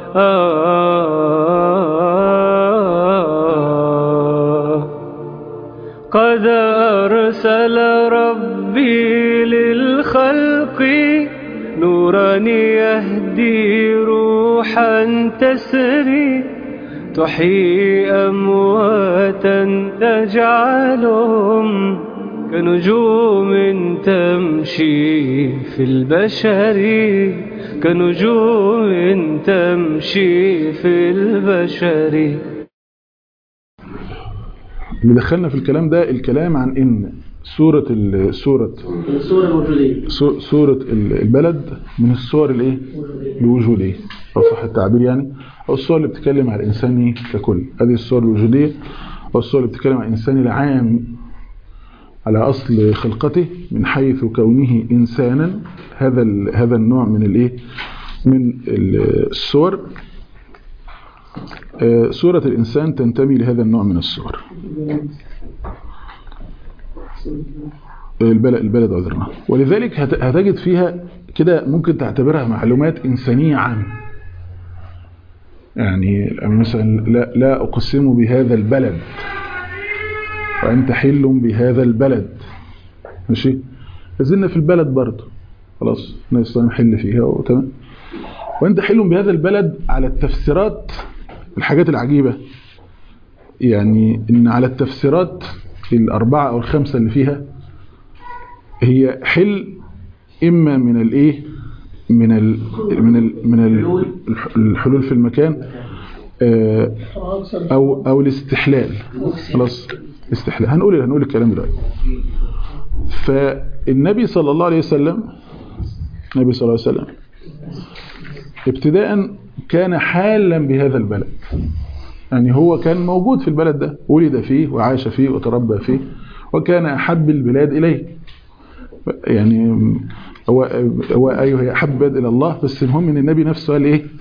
قد أرسل ربي للخلق نورا يهدي روحا تسري تحيي أمواتا تجعلهم كنجوم تمشي في البشر كنجوم تمشي في البشر اللي دخلنا في الكلام ده الكلام عن ان سورة ال- سورة الصورة الوجودية سو- سورة ال- البلد من الصور الايه الوجودية او صح التعبير يعني او الصور اللي بتتكلم على الانسان ككل هذه الصور الوجودية او الصور اللي بتتكلم عن الانسان العام على اصل خلقته من حيث كونه انسانا هذا ال- هذا النوع من الايه من ال- الصور آه، سورة الإنسان تنتمي لهذا النوع من الصور البلد البلد عذرنا ولذلك هت- هتجد فيها كده ممكن تعتبرها معلومات إنسانية عامة يعني مثلا لا, لا أقسم بهذا البلد وأنت حل بهذا البلد ماشي لازلنا في البلد برضه خلاص نستطيع نحل فيها وتمام وأنت حل بهذا البلد على التفسيرات الحاجات العجيبة يعني إن على التفسيرات الأربعة أو الخمسة اللي فيها هي حل إما من الإيه من ال من ال من ال الحلول في المكان آه، أو أو الاستحلال خلاص استحلال هنقول هنقول الكلام دلوقتي فالنبي صلى الله عليه وسلم النبي صلى الله عليه وسلم ابتداء كان حالا بهذا البلد يعني هو كان موجود في البلد ده ولد فيه وعاش فيه وتربى فيه وكان أحب البلاد إليه يعني هو هو أيوه هي أحب البلاد إلى الله بس المهم إن النبي نفسه قال إيه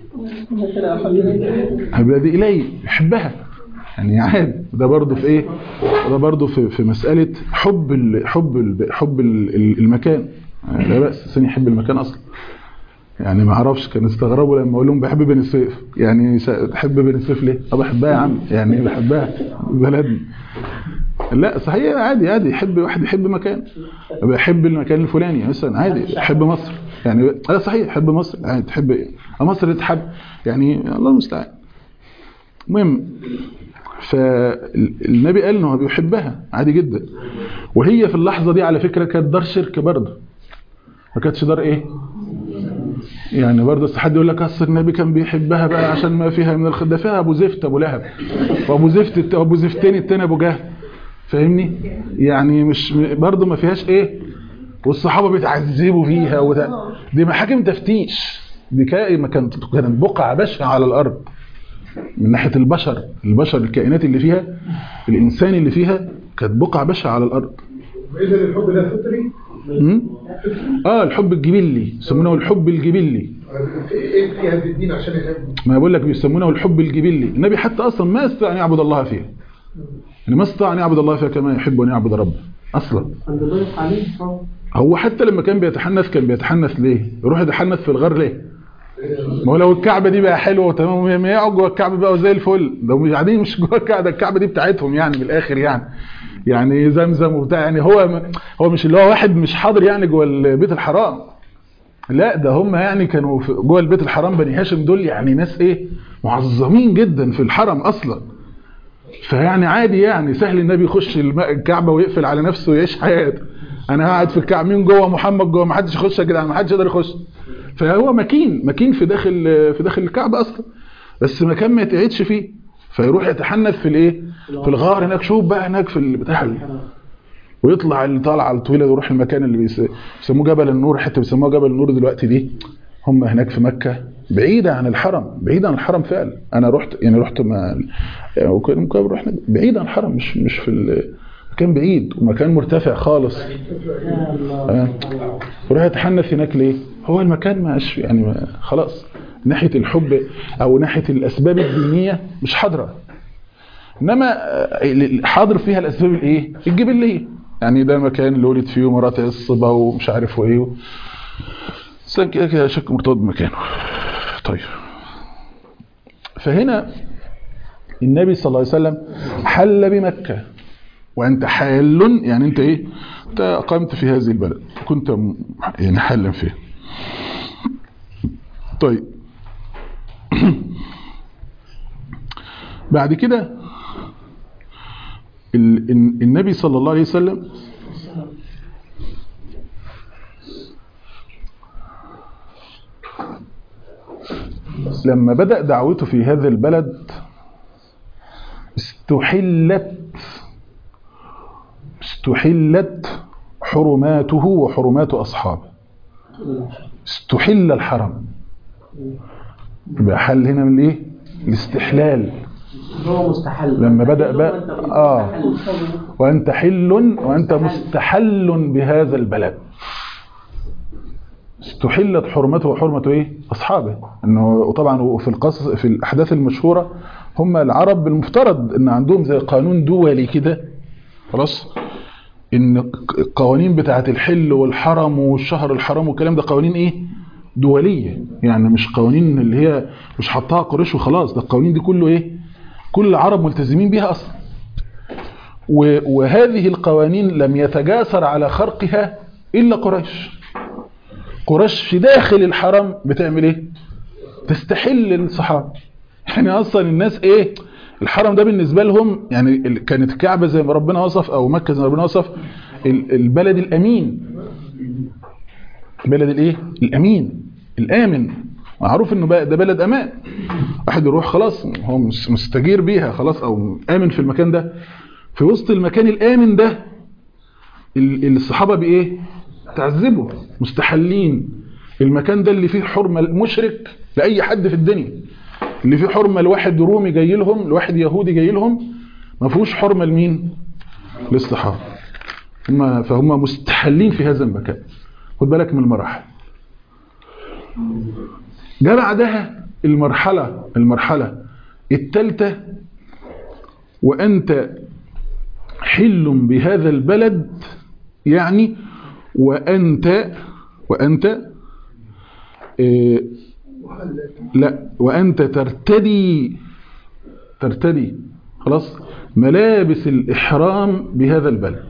أحب البلاد إليه يحبها يعني عادي ده برضه في إيه ده برضه في في مسألة حب ال حب ال حب ال المكان يعني لا بأس الإنسان يحب المكان أصلا يعني ما اعرفش كان استغربوا لما اقول لهم بحب بني سويف يعني س- تحب بني سويف ليه؟ اه بحبها يا عم يعني بحبها بلدنا لا صحيح عادي عادي يحب واحد يحب مكان بحب المكان الفلاني مثلا عادي يحب مصر يعني لا صحيح يحب مصر عادي تحب إيه؟ آه مصر تحب يعني الله المستعان المهم فالنبي قال انه بيحبها عادي جدا وهي في اللحظه دي على فكره كانت دار شرك برضه ما كانتش دار ايه يعني برضه أصل حد يقول لك اصل النبي كان بيحبها بقى عشان ما فيها من الخ ده فيها ابو زفت ابو لهب وابو زفت الت- ابو زفتين التاني ابو جهل فاهمني يعني مش برضه ما فيهاش ايه والصحابه بيتعذبوا فيها وده دي محاكم تفتيش دي كا- ما كانت كانت بقعه بشعه على الارض من ناحيه البشر البشر الكائنات اللي فيها الانسان اللي فيها كانت بقعه بشعه على الارض إذا الحب ده فطري م? اه الحب الجبلي يسمونه الحب الجبلي ايه في هذا الدين عشان يحب ما بقول لك بيسمونه الحب الجبلي النبي حتى اصلا ما استطاع ان يعبد الله فيها يعني ما استطاع ان يعبد الله فيها كما يحب ان يعبد ربه اصلا عند ضيف عليه آه. هو حتى لما كان بيتحنث كان بيتحنث ليه يروح يتحنث في الغار ليه ما هو لو الكعبه دي بقى حلوه وتمام ما يقعد جوه الكعبه بقى وزي الفل ده مش قاعدين مش جوه الكعبه الكعبه دي بتاعتهم يعني من الاخر يعني يعني زمزم وبتاع يعني هو هو مش اللي هو واحد مش حاضر يعني جوه البيت الحرام لا ده هم يعني كانوا في- جوه البيت الحرام بني هاشم دول يعني ناس ايه معظمين جدا في الحرم اصلا فيعني عادي يعني سهل النبي يخش الم- الكعبه ويقفل على نفسه ويعيش حياته انا قاعد في الكعبه مين جوه محمد جوه ما حدش يخش يا جدعان ما حدش يقدر يخش فهو مكين مكين في داخل في داخل الكعبه اصلا بس مكان ما يتقعدش فيه فيروح يتحنث في الايه في الغار هناك شوف بقى هناك في البتاع ال- ويطلع الطلعه الطويله يروح المكان اللي بيس- بيسموه جبل النور حتى بيسموه جبل النور دلوقتي دي هم هناك في مكة بعيدة عن الحرم بعيدة عن الحرم فعلا أنا رحت يعني رحت مع يعني ممكن ممكن رحنا بعيد عن الحرم مش مش في ال- مكان بعيد ومكان مرتفع خالص آه. وراح يتحنث هناك ليه؟ هو المكان ما أش- يعني ما خلاص ناحية الحب أو ناحية الأسباب الدينية مش حاضرة انما آه، حاضر فيها الاسباب الايه الجبليه يعني ده مكان اللي ولد فيه ومرات الصبا ومش عارف وايه انسان كده كده شك مرتبط بمكانه طيب فهنا النبي صلى الله عليه وسلم حل بمكة وأنت حال يعني أنت إيه أنت أقمت في هذه البلد كنت م- يعني حالا فيها طيب بعد كده ال- ال- النبي صلى الله عليه وسلم لما بدأ دعوته في هذا البلد استحلت استحلت حرماته وحرمات أصحابه استحل الحرم يبقى حل هنا من الايه الاستحلال هو مستحل لما بدأ بقى وأنت آه مستحل. وأنت حل وأنت مستحل بهذا البلد استحلت حرمته وحرمة ايه اصحابه انه طبعا وفي القصص في الاحداث المشهوره هم العرب المفترض ان عندهم زي قانون دولي كده خلاص ان القوانين بتاعه الحل والحرم والشهر الحرام والكلام ده قوانين ايه دوليه يعني مش قوانين اللي هي مش حطها قريش وخلاص ده القوانين دي كله ايه كل العرب ملتزمين بيها اصلا و- وهذه القوانين لم يتجاسر على خرقها الا قريش قريش في داخل الحرم بتعمل ايه تستحل الصحابه يعني اصلا الناس ايه الحرم ده بالنسبه لهم يعني ال- كانت الكعبه زي ما ربنا وصف او مكه زي ما ربنا وصف ال- البلد الامين البلد الايه الامين الامن معروف انه بقى ده بلد امان واحد يروح خلاص هو مس- مستجير بيها خلاص او امن في المكان ده في وسط المكان الامن ده ال- الصحابه بايه تعذبوا مستحلين المكان ده اللي فيه حرمه المشرك لاي حد في الدنيا اللي فيه حرمه لواحد رومي جاي لهم لواحد يهودي جاي لهم ما فيهوش حرمه لمين للصحابه هم فهم مستحلين في هذا المكان خد بالك من المراحل جاء بعدها المرحله المرحله الثالثه وانت حل بهذا البلد يعني وأنت وأنت إيه لا وأنت ترتدي ترتدي خلاص ملابس الإحرام بهذا البلد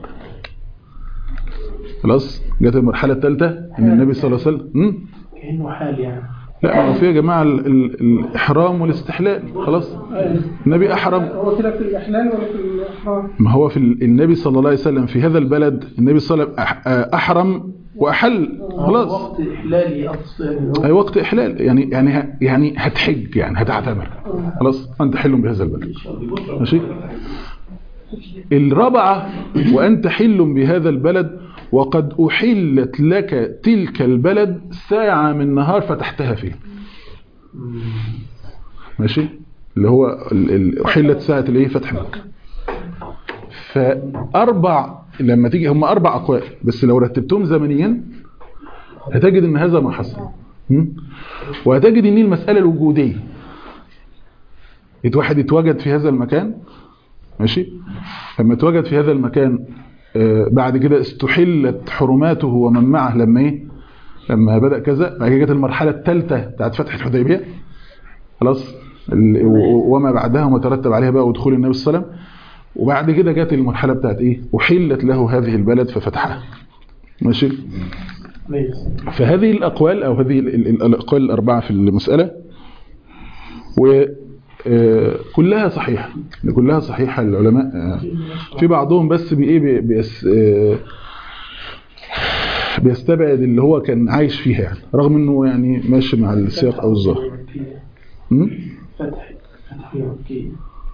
خلاص جت المرحلة الثالثة إن النبي صلى الله عليه وسلم م? كأنه حال يعني لا ما هو في يا جماعة ال- ال- الإحرام والاستحلال خلاص النبي أحرم هو كده في الإحلال ولا في الإحرام؟ ما هو في ال- النبي صلى الله عليه وسلم في هذا البلد النبي صلى الله عليه وسلم أح- أحرم وأحل خلاص وقت إحلالي أصلا أي وقت إحلال يعني يعني ه- يعني هتحج يعني هتعتمر خلاص أنت حل بهذا البلد ماشي الرابعة وأنت حل بهذا البلد وقد أحلت لك تلك البلد ساعة من نهار فتحتها فيه ماشي اللي هو ال- ال- أحلت ساعة الايه فتح مكة فأربع لما تيجي هم أربع أقوال بس لو رتبتهم زمنيا هتجد ان هذا ما حصل م? وهتجد ان المسألة الوجودية واحد يتواجد في هذا المكان ماشي لما اتوجد في هذا المكان آه، بعد كده استحلت حرماته ومن معه لما ايه لما بدأ كذا بعد كده جت المرحلة الثالثة بتاعت فتح الحديبية خلاص ال- و- وما بعدها وما ترتب عليها بقى ودخول النبي صلى الله عليه وسلم وبعد كده جت المرحلة بتاعت ايه أحلت له هذه البلد ففتحها ماشي فهذه الأقوال أو هذه ال- ال- الأقوال الأربعة في المسألة وكلها صحيحة كلها صحيحة العلماء آه، في بعضهم بس بإيه بي- بيس آه، بيستبعد اللي هو كان عايش فيها يعني رغم انه يعني ماشي مع السياق او الظاهر م? فتح فتح مكي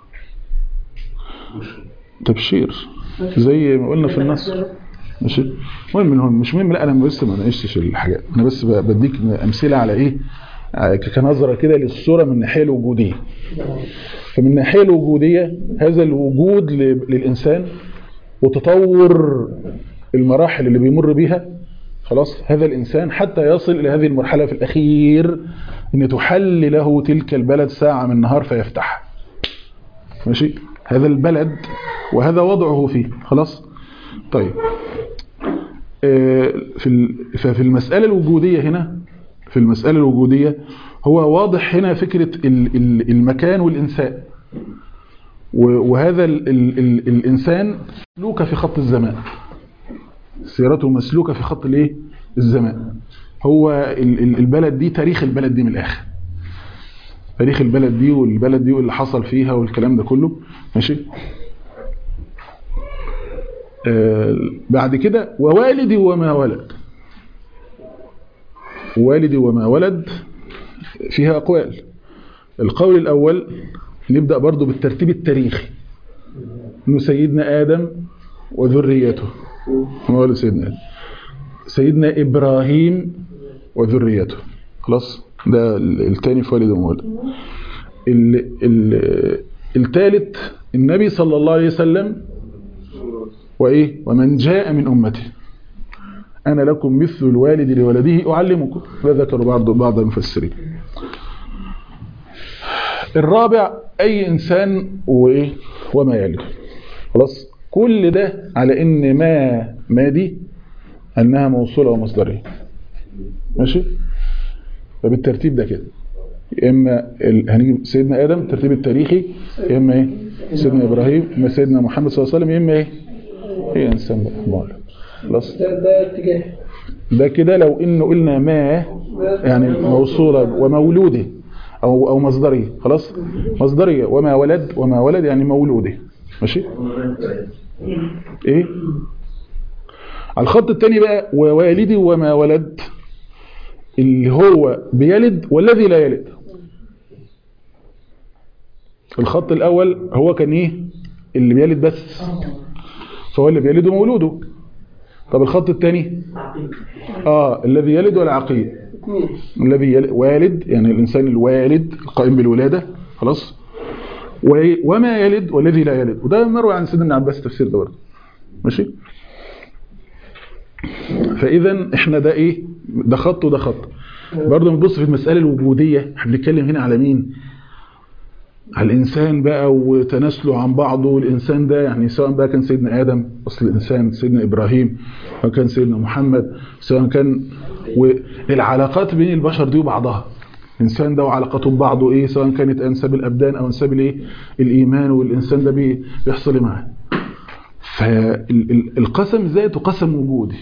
تبشير زي ما قلنا في النص ماشي المهم من هون مش مهم لا انا بس ما ناقشتش الحاجات انا بس ب- بديك امثله على ايه على ك- كنظره كده للصوره من الناحيه الوجوديه فمن الناحيه الوجوديه هذا الوجود ل- للانسان وتطور المراحل اللي بيمر بيها خلاص هذا الانسان حتى يصل الى هذه المرحله في الاخير ان تحل له تلك البلد ساعه من النهار فيفتحها ماشي هذا البلد وهذا وضعه فيه خلاص طيب آه، في ال- ففي المسألة الوجودية هنا في المسألة الوجودية هو واضح هنا فكرة ال- ال- المكان والإنسان و- وهذا ال ال ال الإنسان مسلوكة في خط الزمان سيرته مسلوكة في خط الايه الزمان هو ال- ال- البلد دي تاريخ البلد دي من الآخر تاريخ البلد دي والبلد دي واللي حصل فيها والكلام ده كله ماشي آه بعد كده ووالدي وما ولد والدي وما ولد فيها أقوال القول الأول نبدأ برضو بالترتيب التاريخي انه سيدنا آدم وذريته ما هو سيدنا آدم سيدنا إبراهيم وذريته خلاص ده الثاني في والد ومولد ال- ال- الثالث النبي صلى الله عليه وسلم وإيه ومن جاء من أمته أنا لكم مثل الوالد لولده أعلمكم وذكر بعض بعض المفسرين الرابع أي إنسان وإيه وما يلد خلاص كل ده على إن ما ما دي أنها موصولة ومصدرية ماشي فبالترتيب ده كده يا إما ال... هنجيب سيدنا آدم الترتيب التاريخي يا إما إيه سيدنا إبراهيم يا إما سيدنا محمد صلى الله عليه وسلم يا إما إيه هي إنسان بقى مولد خلاص ده ده اتجاه ده كده لو إنه قلنا ما يعني موصولة ومولوده أو أو مصدرية خلاص مصدرية وما ولد وما ولد يعني مولوده ماشي إيه على الخط الثاني بقى ووالدي وما ولد اللي هو بيلد والذي لا يلد الخط الأول هو كان إيه اللي بيلد بس فهو اللي بيلد مولوده طب الخط الثاني اه الذي يلد والعقيم الذي يلد والد يعني الإنسان الوالد القائم بالولادة خلاص و- وما يلد والذي لا يلد وده مروي عن سيدنا ابن عباس تفسير ده برضه ماشي فاذا احنا ده ايه ده خط وده خط برضه بنبص في المساله الوجوديه احنا بنتكلم هنا على مين على الانسان بقى وتناسله عن بعضه والانسان ده يعني سواء بقى كان سيدنا ادم اصل الانسان سيدنا ابراهيم او كان سيدنا محمد سواء كان والعلاقات بين البشر دي وبعضها الانسان ده وعلاقته ببعضه ايه سواء كانت انساب الابدان او انساب الايه الايمان والانسان ده بي- بيحصل ايه معاه فالقسم ذاته قسم وجودي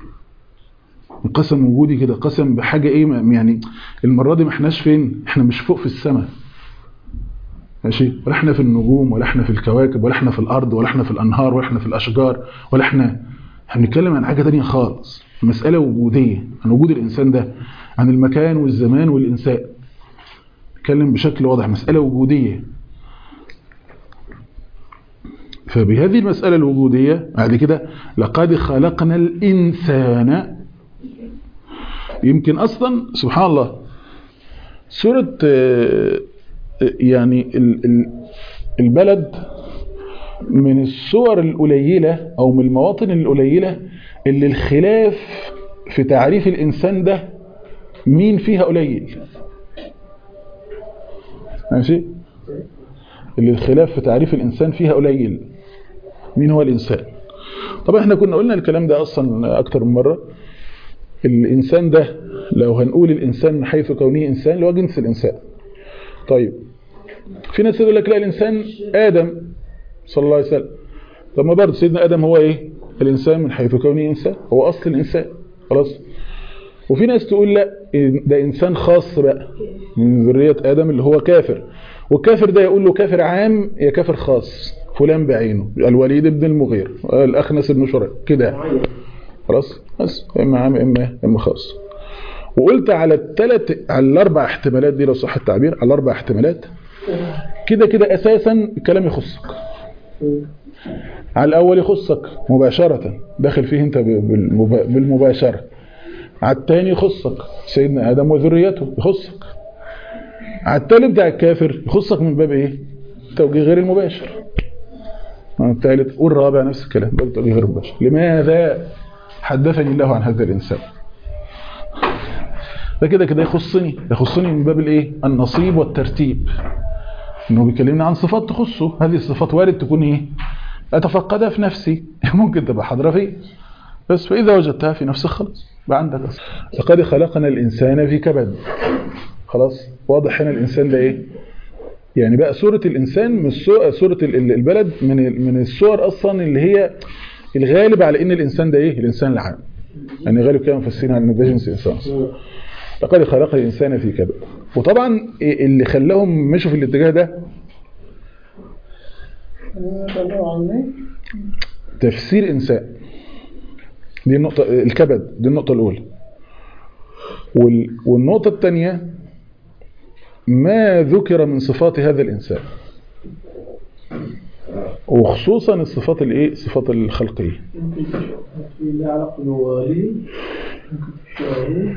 قسم وجودي كده قسم بحاجه ايه ما- يعني المره دي ما احناش فين احنا مش فوق في السماء ماشي ولا احنا في النجوم ولا احنا في الكواكب ولا احنا في الارض ولا احنا في الانهار ولا احنا في الاشجار ولا احنا احنا بنتكلم عن حاجه تانية خالص مساله وجوديه عن وجود الانسان ده عن المكان والزمان والانسان نتكلم بشكل واضح مساله وجوديه فبهذه المسألة الوجودية بعد كده لقد خلقنا الإنسان يمكن أصلا سبحان الله سورة آه، آه، يعني ال- ال- البلد من الصور القليلة أو من المواطن القليلة اللي الخلاف في تعريف الإنسان ده مين فيها قليل ماشي اللي الخلاف في تعريف الإنسان فيها قليل مين هو الإنسان طبعا احنا كنا قلنا الكلام ده أصلا أكتر من مرة الإنسان ده لو هنقول الإنسان من حيث كونه إنسان اللي هو جنس الإنسان طيب في ناس يقول لك لا الإنسان آدم صلى الله عليه وسلم طب ما برضه سيدنا آدم هو إيه الإنسان من حيث كونه إنسان هو أصل الإنسان خلاص وفي ناس تقول لا ده إنسان خاص بقى من ذرية آدم اللي هو كافر والكافر ده يقول له كافر عام يا كافر خاص فلان بعينه الوليد بن المغير الأخنس بن شريح كده خلاص بس إما عام إما إما خاص وقلت على الثلاث على الأربع احتمالات دي لو صح التعبير على الأربع احتمالات كده كده أساسا الكلام يخصك على الأول يخصك مباشرة داخل فيه أنت بالمبا- بالمباشرة على الثاني يخصك سيدنا آدم وذريته يخصك على الثالث بتاع الكافر يخصك من باب ايه توجيه غير المباشر على الثالث والرابع نفس الكلام باب توجيه غير المباشر لماذا حدثني الله عن هذا الإنسان ده كده كده يخصني يخصني من باب الايه النصيب والترتيب انه بيكلمني عن صفات تخصه هذه الصفات وارد تكون ايه اتفقدها في نفسي ممكن تبقى حاضره فيه بس فاذا وجدتها في نفسك خلاص بقى عندك أصل. لقد خلقنا الانسان في كبد خلاص واضح هنا الانسان ده ايه يعني بقى صورة الانسان من الصو- صورة ال- ال- البلد من ال- من الصور اصلا اللي هي الغالب على ان الانسان ده ايه الانسان العام يعني غالب كده مفسرين على ان ده جنس انسان أصلاً. لقد خلق الانسان في كبد وطبعا إيه اللي خلاهم مشوا في الاتجاه ده طلعوا عني تفسير انسان دي النقطة الكبد دي النقطة الأولى وال- والنقطة الثانية ما ذكر من صفات هذا الإنسان وخصوصا الصفات الايه الصفات الخلقيه ممكن في لها علاقة بوالده ممكن في شوية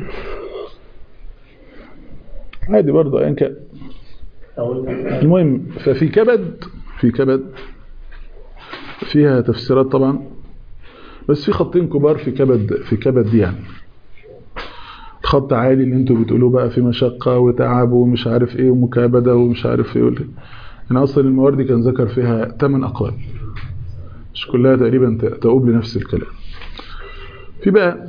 عادي برضه ايا كان أو المهم ففي كبد في كبد فيها تفسيرات طبعا بس في خطين كبار في كبد في كبد دي يعني خط عالي اللي انتوا بتقولوه بقى في مشقة وتعب ومش عارف ايه ومكابدة ومش عارف ايه ولا- انا اصلا الموارد كان ذكر فيها 8 اقوال مش كلها تقريبا ت- تؤوب لنفس الكلام في بقى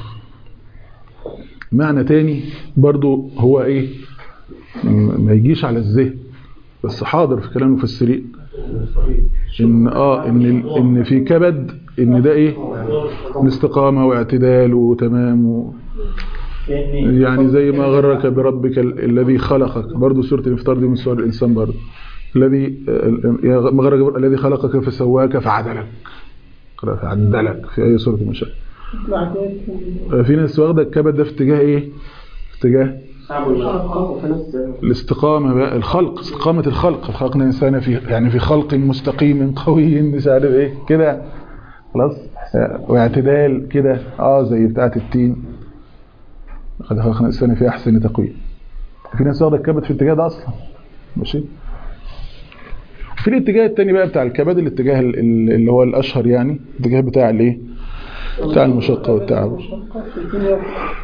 معنى تاني برضو هو ايه م- ما يجيش على الذهن بس حاضر في كلام المفسرين ان اه ان ال- ان في كبد ان ده ايه استقامه واعتدال وتمام و يعني زي ما غرك بربك ال- الذي خلقك برضو سوره الافطار دي من سور الانسان برضو الذي آه، يا غ- ما غرك بر- الذي خلقك فسواك فعدلك قرأ فعدلك في اي سوره من الشأن. تطلع كده في ناس واخده الكبد ده في اتجاه ايه في اتجاه صعب المشقة وفي نفس الاستقامة بقى الخلق استقامة الخلق خلقنا إنسان في يعني في خلق مستقيم قوي مش عارف إيه كده خلاص واعتدال كده اه زي بتاعة التين قد خلقنا الإنسان في أحسن تقويم في ناس واخدة الكبد في الاتجاه ده أصلا ماشي في الاتجاه التاني بقى بتاع الكبد الاتجاه ال- ال- اللي هو الأشهر يعني الاتجاه بتاع الإيه بتاع المشقة والتعب مشقة في الدنيا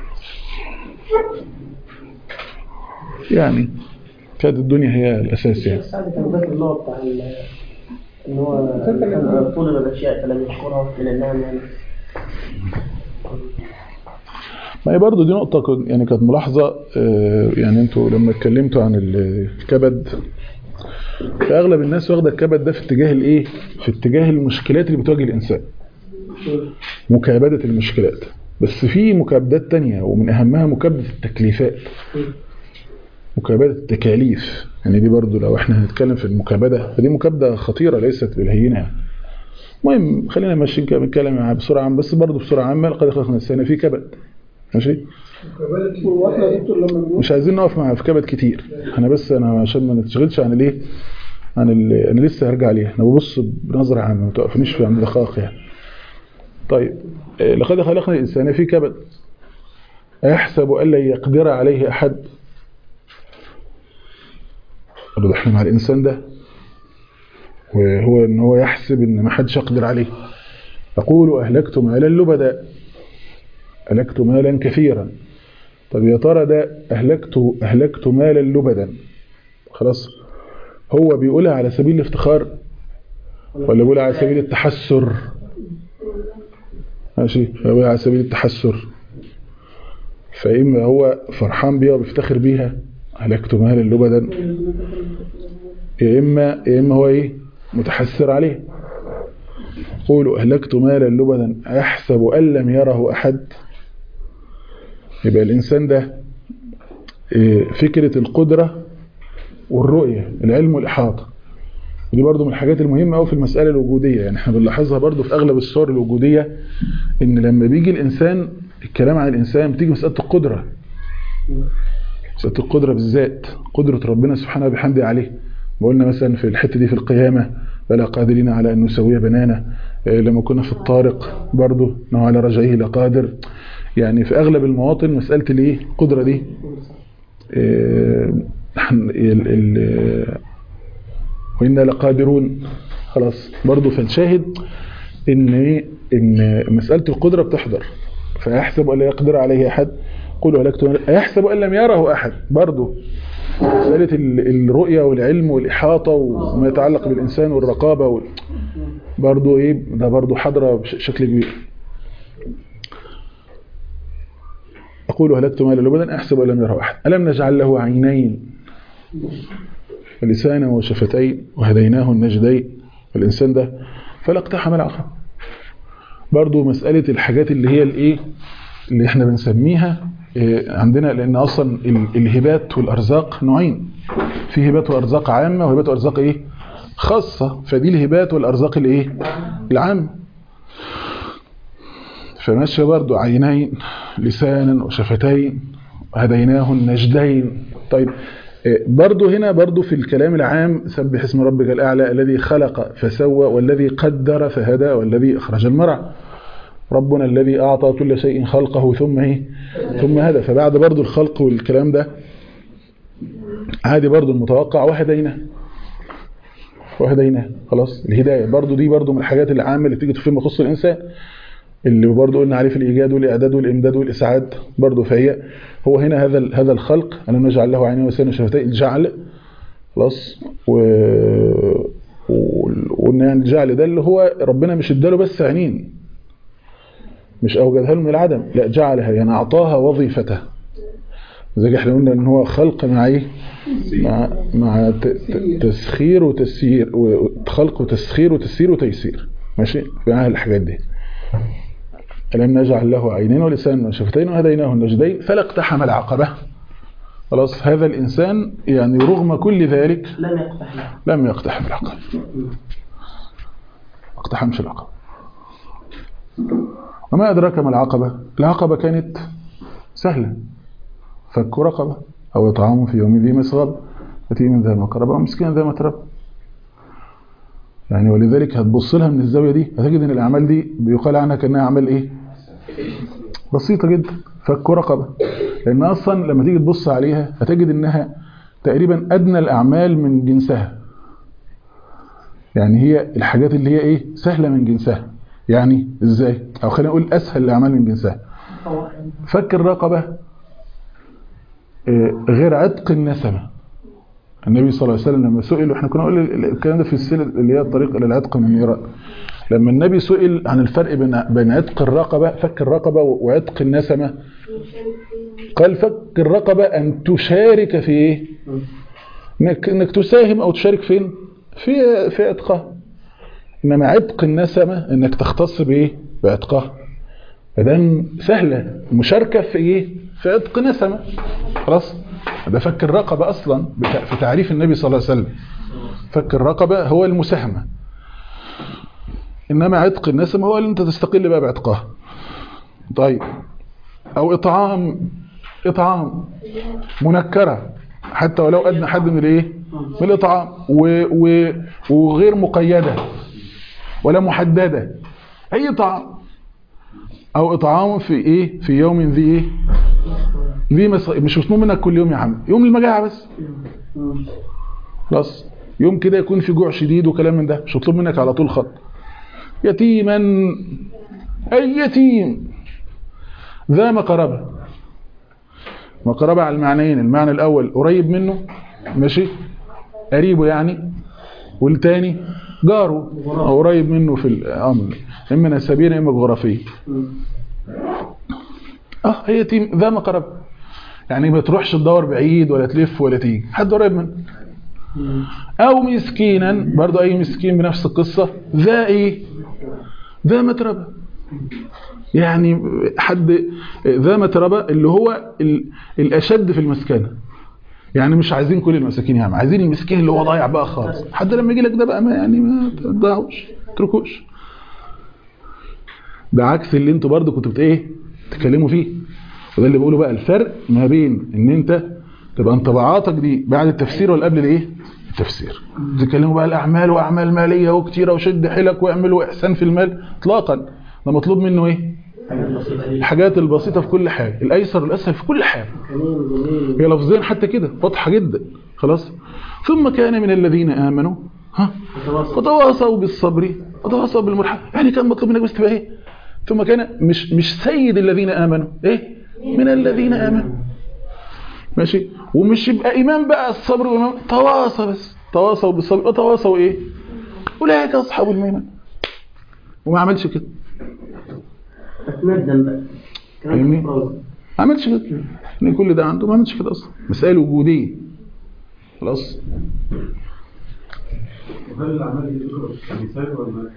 يعني كانت الدنيا هي الأساس يعني سعد كان ذاكر اللي هو بتاع ال- ان هو كان طلب الاشياء فلم يشكرها من النعم يعني ما هي برضه دي نقطة كن- يعني كانت ملاحظة آه، يعني انتوا لما اتكلمتوا عن ال- الكبد فأغلب الناس واخدة الكبد ده في اتجاه الايه؟ في اتجاه المشكلات اللي بتواجه الإنسان مكابدة المشكلات بس في مكابدات تانية ومن أهمها مكابدة التكليفات مكابدة التكاليف يعني دي برضو لو احنا هنتكلم في المكابدة فدي مكابدة خطيرة ليست بالهينة يعني. المهم خلينا ماشيين كده بنتكلم معاها بسرعة عامة بس برضو بسرعة عامة لقد خلقنا الإنسان في كبد ماشي واحنا دكتور لما بنقول مش عايزين نقف مع في كبد كتير انا بس انا عشان ما نتشغلش عن الايه عن ال... انا لسه هرجع ليها انا ببص بنظره عامه ما توقفنيش في عند دقائق يعني طيب آه، لقد خلقنا الانسان في كبد ايحسب ان لن يقدر عليه احد برضه احنا مع الانسان ده وهو ان هو يحسب ان ما حدش يقدر عليه يقول اهلكت مالا لبدا اهلكت مالا كثيرا طب يا ترى ده أهلكت أهلكت مالا لبدا خلاص هو بيقولها على سبيل الافتخار ولا بيقولها على سبيل التحسر ماشي بيقولها على سبيل التحسر فإما هو فرحان بيها وبيفتخر بيها أهلكت مالا لبدا يا إما يا إما هو إيه متحسر عليه قولوا أهلكت مالا لبدا أيحسب أن لم يره أحد يبقى الإنسان ده إيه، فكرة القدرة والرؤية العلم والإحاطة ودي برضو من الحاجات المهمة أوي في المسألة الوجودية يعني احنا بنلاحظها برضو في أغلب الصور الوجودية إن لما بيجي الإنسان الكلام عن الإنسان بتيجي مسألة القدرة مسألة القدرة بالذات قدرة ربنا سبحانه وبحمده عليه قلنا مثلا في الحتة دي في القيامة بلا قادرين على أن نسوي بنانا إيه، لما كنا في الطارق برضو أنه على رجعه لقادر يعني في أغلب المواطن مسألة الإيه القدرة دي إيه، نحن ال- ال- وإنا لقادرون خلاص برضو فالشاهد إن إيه إن مسألة القدرة بتحضر فيحسب أن لا يقدر عليه أحد قولوا هلكت يحسب أن لم يره أحد برضو مسألة ال- الرؤية والعلم والإحاطة وما يتعلق بالإنسان والرقابة وال... برضو إيه ده برضو حضرة بشكل كبير يقول هلكت مالا لبدا أحسب أن لم يره أحد ألم نجعل له عينين ولسانا وشفتين وهديناه النجدين الإنسان ده فلا اقتحم العقبة برضو مسألة الحاجات اللي هي الايه اللي احنا بنسميها إيه، عندنا لأن أصلا ال- الهبات والأرزاق نوعين في هبات وأرزاق عامة وهبات وأرزاق ايه خاصة فدي الهبات والأرزاق الايه العامة فماشية برضو عينين لسانا وشفتين هديناه النجدين طيب إيه، برضو هنا برضو في الكلام العام سبح اسم ربك الأعلى الذي خلق فسوى والذي قدر فهدى والذي أخرج المرعى ربنا الذي أعطى كل شيء خلقه ثم إيه ثم هدى فبعد برضو الخلق والكلام ده عادي برضو المتوقع وهديناه وهديناه خلاص الهداية برضو دي برضو من الحاجات العامة اللي تيجي فيما يخص الإنسان اللي برضو قلنا عليه في الإيجاد والإعداد والإمداد والإسعاد برضو فهي هو هنا هذا ال- هذا الخلق أن نجعل له عينين وسنة وشفتين الجعل خلاص و وال- وقلنا يعني الجعل ده اللي هو ربنا مش اداله بس عينين مش أوجدها له من العدم لا جعلها يعني أعطاها وظيفتها زي احنا قلنا ان هو خلق مع ايه مع مع ت- ت- تسخير وتسيير و- خلق وتسخير وتسيير وتيسير ماشي مع الحاجات دي ألم نجعل له عينين ولسانا وشفتين وهديناه النجدين فلا اقتحم العقبة خلاص هذا الإنسان يعني رغم كل ذلك لم يقتحم لم يقتحم العقبة ما اقتحمش العقبة وما أدراك ما العقبة العقبة كانت سهلة فك رقبة أو إطعام في يوم ذي مسغب يتيم ذا مقربة ومسكين ذا متربة يعني ولذلك هتبص لها من الزاوية دي هتجد ان الأعمال دي بيقال عنها كأنها أعمال إيه بسيطة جدا فك رقبة لأن أصلا لما تيجي تبص عليها هتجد إنها تقريبا أدنى الأعمال من جنسها يعني هي الحاجات اللي هي إيه سهلة من جنسها يعني إزاي أو خلينا نقول أسهل الأعمال من جنسها فك الرقبة آه، غير عتق النسمة النبي صلى الله عليه وسلم لما سئل واحنا كنا نقول ال- الكلام ده في السلة اللي هي الطريق الى العتق من النيران لما النبي سئل عن الفرق بين بين عتق الرقبة فك الرقبة وعتق النسمة قال فك الرقبة أن تشارك في إيه؟ إنك, إنك تساهم أو تشارك فين في في عتقها إنما عتق النسمة إنك تختص بإيه بعتقها فده سهلة مشاركة في إيه في عتق نسمة خلاص ده فك الرقبة أصلا بتا- في تعريف النبي صلى الله عليه وسلم فك الرقبة هو المساهمة إنما عتق النسمة هو اللي أنت تستقل بقى بعتقها طيب أو إطعام إطعام منكرة حتى ولو أدنى حد من الإيه من الإطعام و و وغير مقيدة ولا محددة أي طعام أو إطعام في إيه في يوم ذي إيه ذي مس... مش مسموم منك كل يوم يا عم يوم المجاعة بس خلاص يوم كده يكون في جوع شديد وكلام من ده مش مطلوب منك على طول خط يتيما أي يتيم ذا مقربة مقربة على المعنيين المعنى الأول قريب منه ماشي قريبه يعني والتاني جاره أو قريب منه في الأمر إما نسبيا إما جغرافيا اه هي يتيم ذا مقربة يعني ما تروحش تدور بعيد ولا تلف ولا تيجي حد قريب منه أو مسكينا برضو أي مسكين بنفس القصة ذا إيه ذا متربة يعني حد ذا متربة اللي هو ال- الأشد في المسكنة يعني مش عايزين كل المساكين يا عم عايزين المسكين اللي هو ضايع بقى خالص حد لما يجي لك ده بقى ما يعني ما تضيعوش تركوش ده عكس اللي انتوا برضو كنتوا بت ايه تتكلموا فيه وده اللي بقوله بقى الفرق ما بين ان انت تبقى انطباعاتك دي بعد التفسير ولا قبل الايه التفسير تتكلموا بقى الاعمال واعمال ماليه وكتيره وشد حيلك واعمل واحسان في المال اطلاقا ده مطلوب منه ايه الحاجات البسيطه في كل حاجه الايسر والاسهل في كل حاجه هي لفظيا حتى كده واضحه جدا خلاص ثم كان من الذين امنوا ها وتواصوا بالصبر وتواصوا بالمرحمه يعني كان مطلوب منك بس تبقى ايه ثم كان مش مش سيد الذين امنوا ايه من الذين امنوا ماشي ومش يبقى امام بقى الصبر وامام تواصى بس تواصوا بالصبر وتواصوا ايه اولئك اصحاب الميمنه وما عملش كده فتندم بقى كلام فاهمني؟ كفراوي. ما عملش كده ان كل ده عنده ما عملش كده اصلا مسائل وجوديه خلاص هل الأعمال دي تدخل كمثال ولا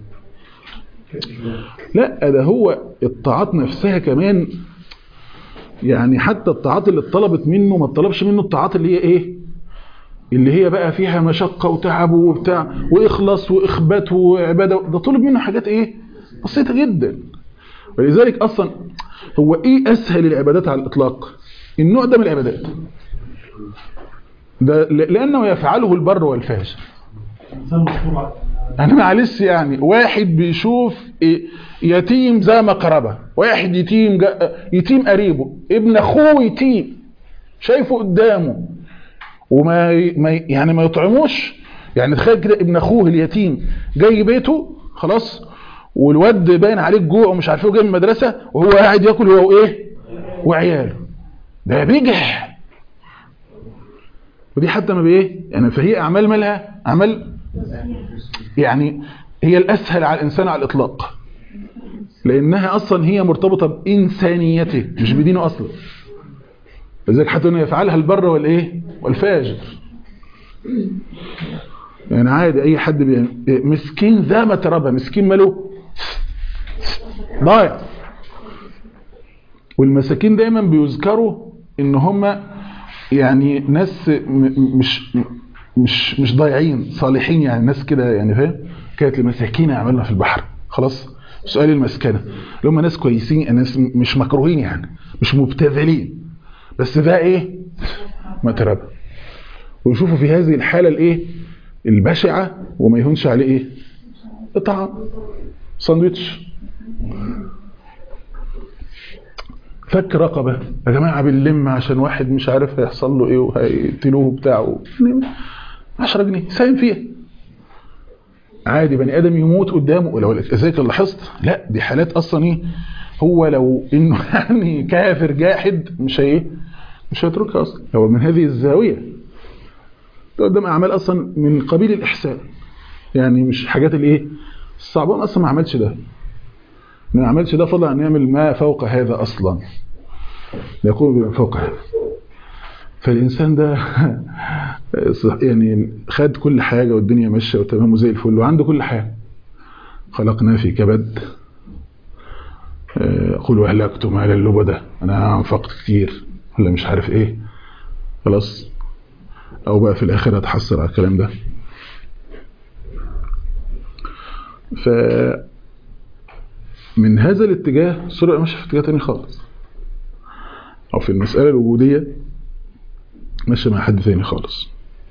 لا ده هو الطاعات نفسها كمان يعني حتى الطاعات اللي اتطلبت منه ما اتطلبش منه الطاعات اللي هي ايه اللي هي بقى فيها مشقة وتعب وبتاع وإخلاص وإخبات وعبادة ده طلب منه حاجات ايه بسيطة جدا ولذلك أصلا هو ايه أسهل العبادات على الإطلاق النوع ده من العبادات ده ل- لأنه يفعله البر والفاجر إنسان مشهور انا معلش يعني واحد بيشوف إيه يتيم زي مقربة واحد يتيم جا يتيم قريبه ابن اخوه يتيم شايفه قدامه وما ي- ما ي- يعني ما يطعموش يعني تخيل كده ابن اخوه اليتيم جاي بيته خلاص والواد باين عليه الجوع ومش عارف ايه جاي من المدرسه وهو قاعد ياكل هو وايه وعياله ده بيجح ودي حتى ما بايه يعني فهي اعمال مالها اعمال يعني هي الأسهل على الإنسان على الإطلاق لأنها أصلا هي مرتبطة بإنسانيته مش بدينه أصلا لذلك حتى أنه يفعلها البر والإيه والفاجر يعني عادي أي حد بي... مسكين ذا متربة مسكين ماله ضايع والمساكين دايما بيذكروا ان هم يعني ناس م- مش مش مش ضايعين صالحين يعني ناس كده يعني فاهم كانت لمساكين يعملنا في البحر خلاص سؤال المسكنه اللي هم ناس كويسين ناس م- مش مكروهين يعني مش مبتذلين بس ده ايه متربه ويشوفوا في هذه الحاله الايه البشعه وما يهونش عليه ايه الطعام ساندويتش فك رقبة يا جماعة بنلم عشان واحد مش عارف هيحصل له ايه وهيقتلوه بتاعه 10 جنيه ساهم فيها عادي بني ادم يموت قدامه ولو ازيك لاحظت لا دي حالات اصلا ايه هو لو انه يعني كافر جاحد مش هي مش هيتركها اصلا هو من هذه الزاويه ده قدام اعمال اصلا من قبيل الاحسان يعني مش حاجات الايه الصعبان اصلا ما عملش ده ما عملش ده فضلا ان يعمل ما فوق هذا اصلا يقوم بما فوق هذا فالانسان ده يعني خد كل حاجه والدنيا ماشيه وتمام وزي الفل وعنده كل حاجه خلقنا في كبد آه، قل واهلكت مالا لبدا انا انفقت كتير ولا مش عارف ايه خلاص او بقى في الاخره اتحسر على الكلام ده ف من هذا الاتجاه السورة ماشيه في اتجاه تاني خالص او في المسألة الوجودية ماشيه مع حد تاني خالص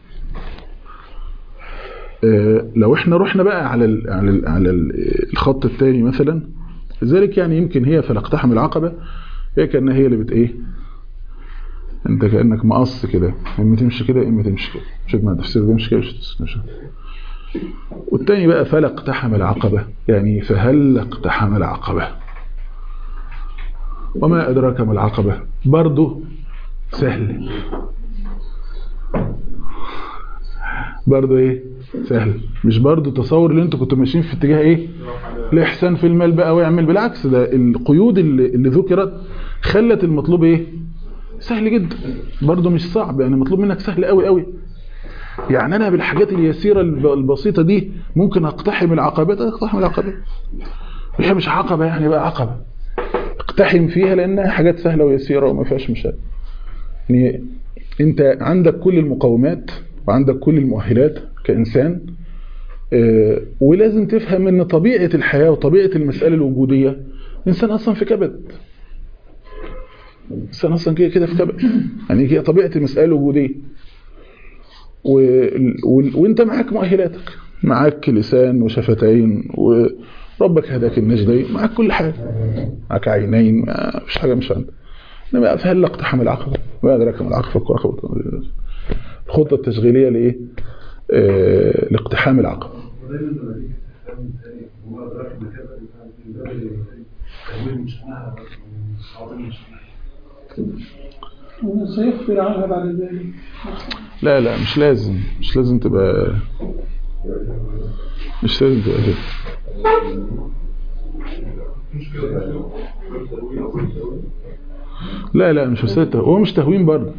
آه، لو احنا رحنا بقى على ال على ال على ال- الخط الثاني مثلا لذلك يعني يمكن هي فلاقتحم العقبة هي كأنها هي اللي بت ايه انت كأنك مقص كده اما تمشي كده اما تمشي كده مش مع تفسير ده مش كده مش مش والتاني بقى فلا اقتحم العقبة يعني فهل اقتحم العقبة وما أدراك ما العقبة برضه سهل برضه ايه سهل مش برضه تصور اللي انتوا كنتوا ماشيين في اتجاه ايه الاحسان في المال بقى ويعمل بالعكس ده القيود اللي, اللي ذكرت خلت المطلوب ايه سهل جدا برضه مش صعب يعني مطلوب منك سهل قوي قوي يعني انا بالحاجات اليسيره الب- البسيطه دي ممكن اقتحم العقبات اقتحم العقبات هي مش عقبه يعني بقى عقبه اقتحم فيها لانها حاجات سهله ويسيره وما فيهاش مشاكل يعني انت عندك كل المقومات وعندك كل المؤهلات كانسان آه، ولازم تفهم ان طبيعه الحياه وطبيعه المساله الوجوديه انسان اصلا في كبد انسان اصلا كده كده في كبد يعني هي طبيعه المساله الوجوديه و... و... وانت معاك مؤهلاتك معاك لسان وشفتين وربك هداك النجدين معاك كل حاجة معاك عينين ما فيش حاجة مش عندك انما فهل اقتحم العقبة ما أدراك ما العقبة عقبة الخطة التشغيلية لإيه آه... لاقتحام العقبة ودايما لما تيجي تتكلم تاني هو أدراك المكان من باب التأويل مش معناها عظيم مش معناها سيخبر عنها بعد ذلك لا لا مش لازم مش لازم تبقى مش لازم تبقى كده لا لا مش مسألة تهوين هو مش تهوين برضه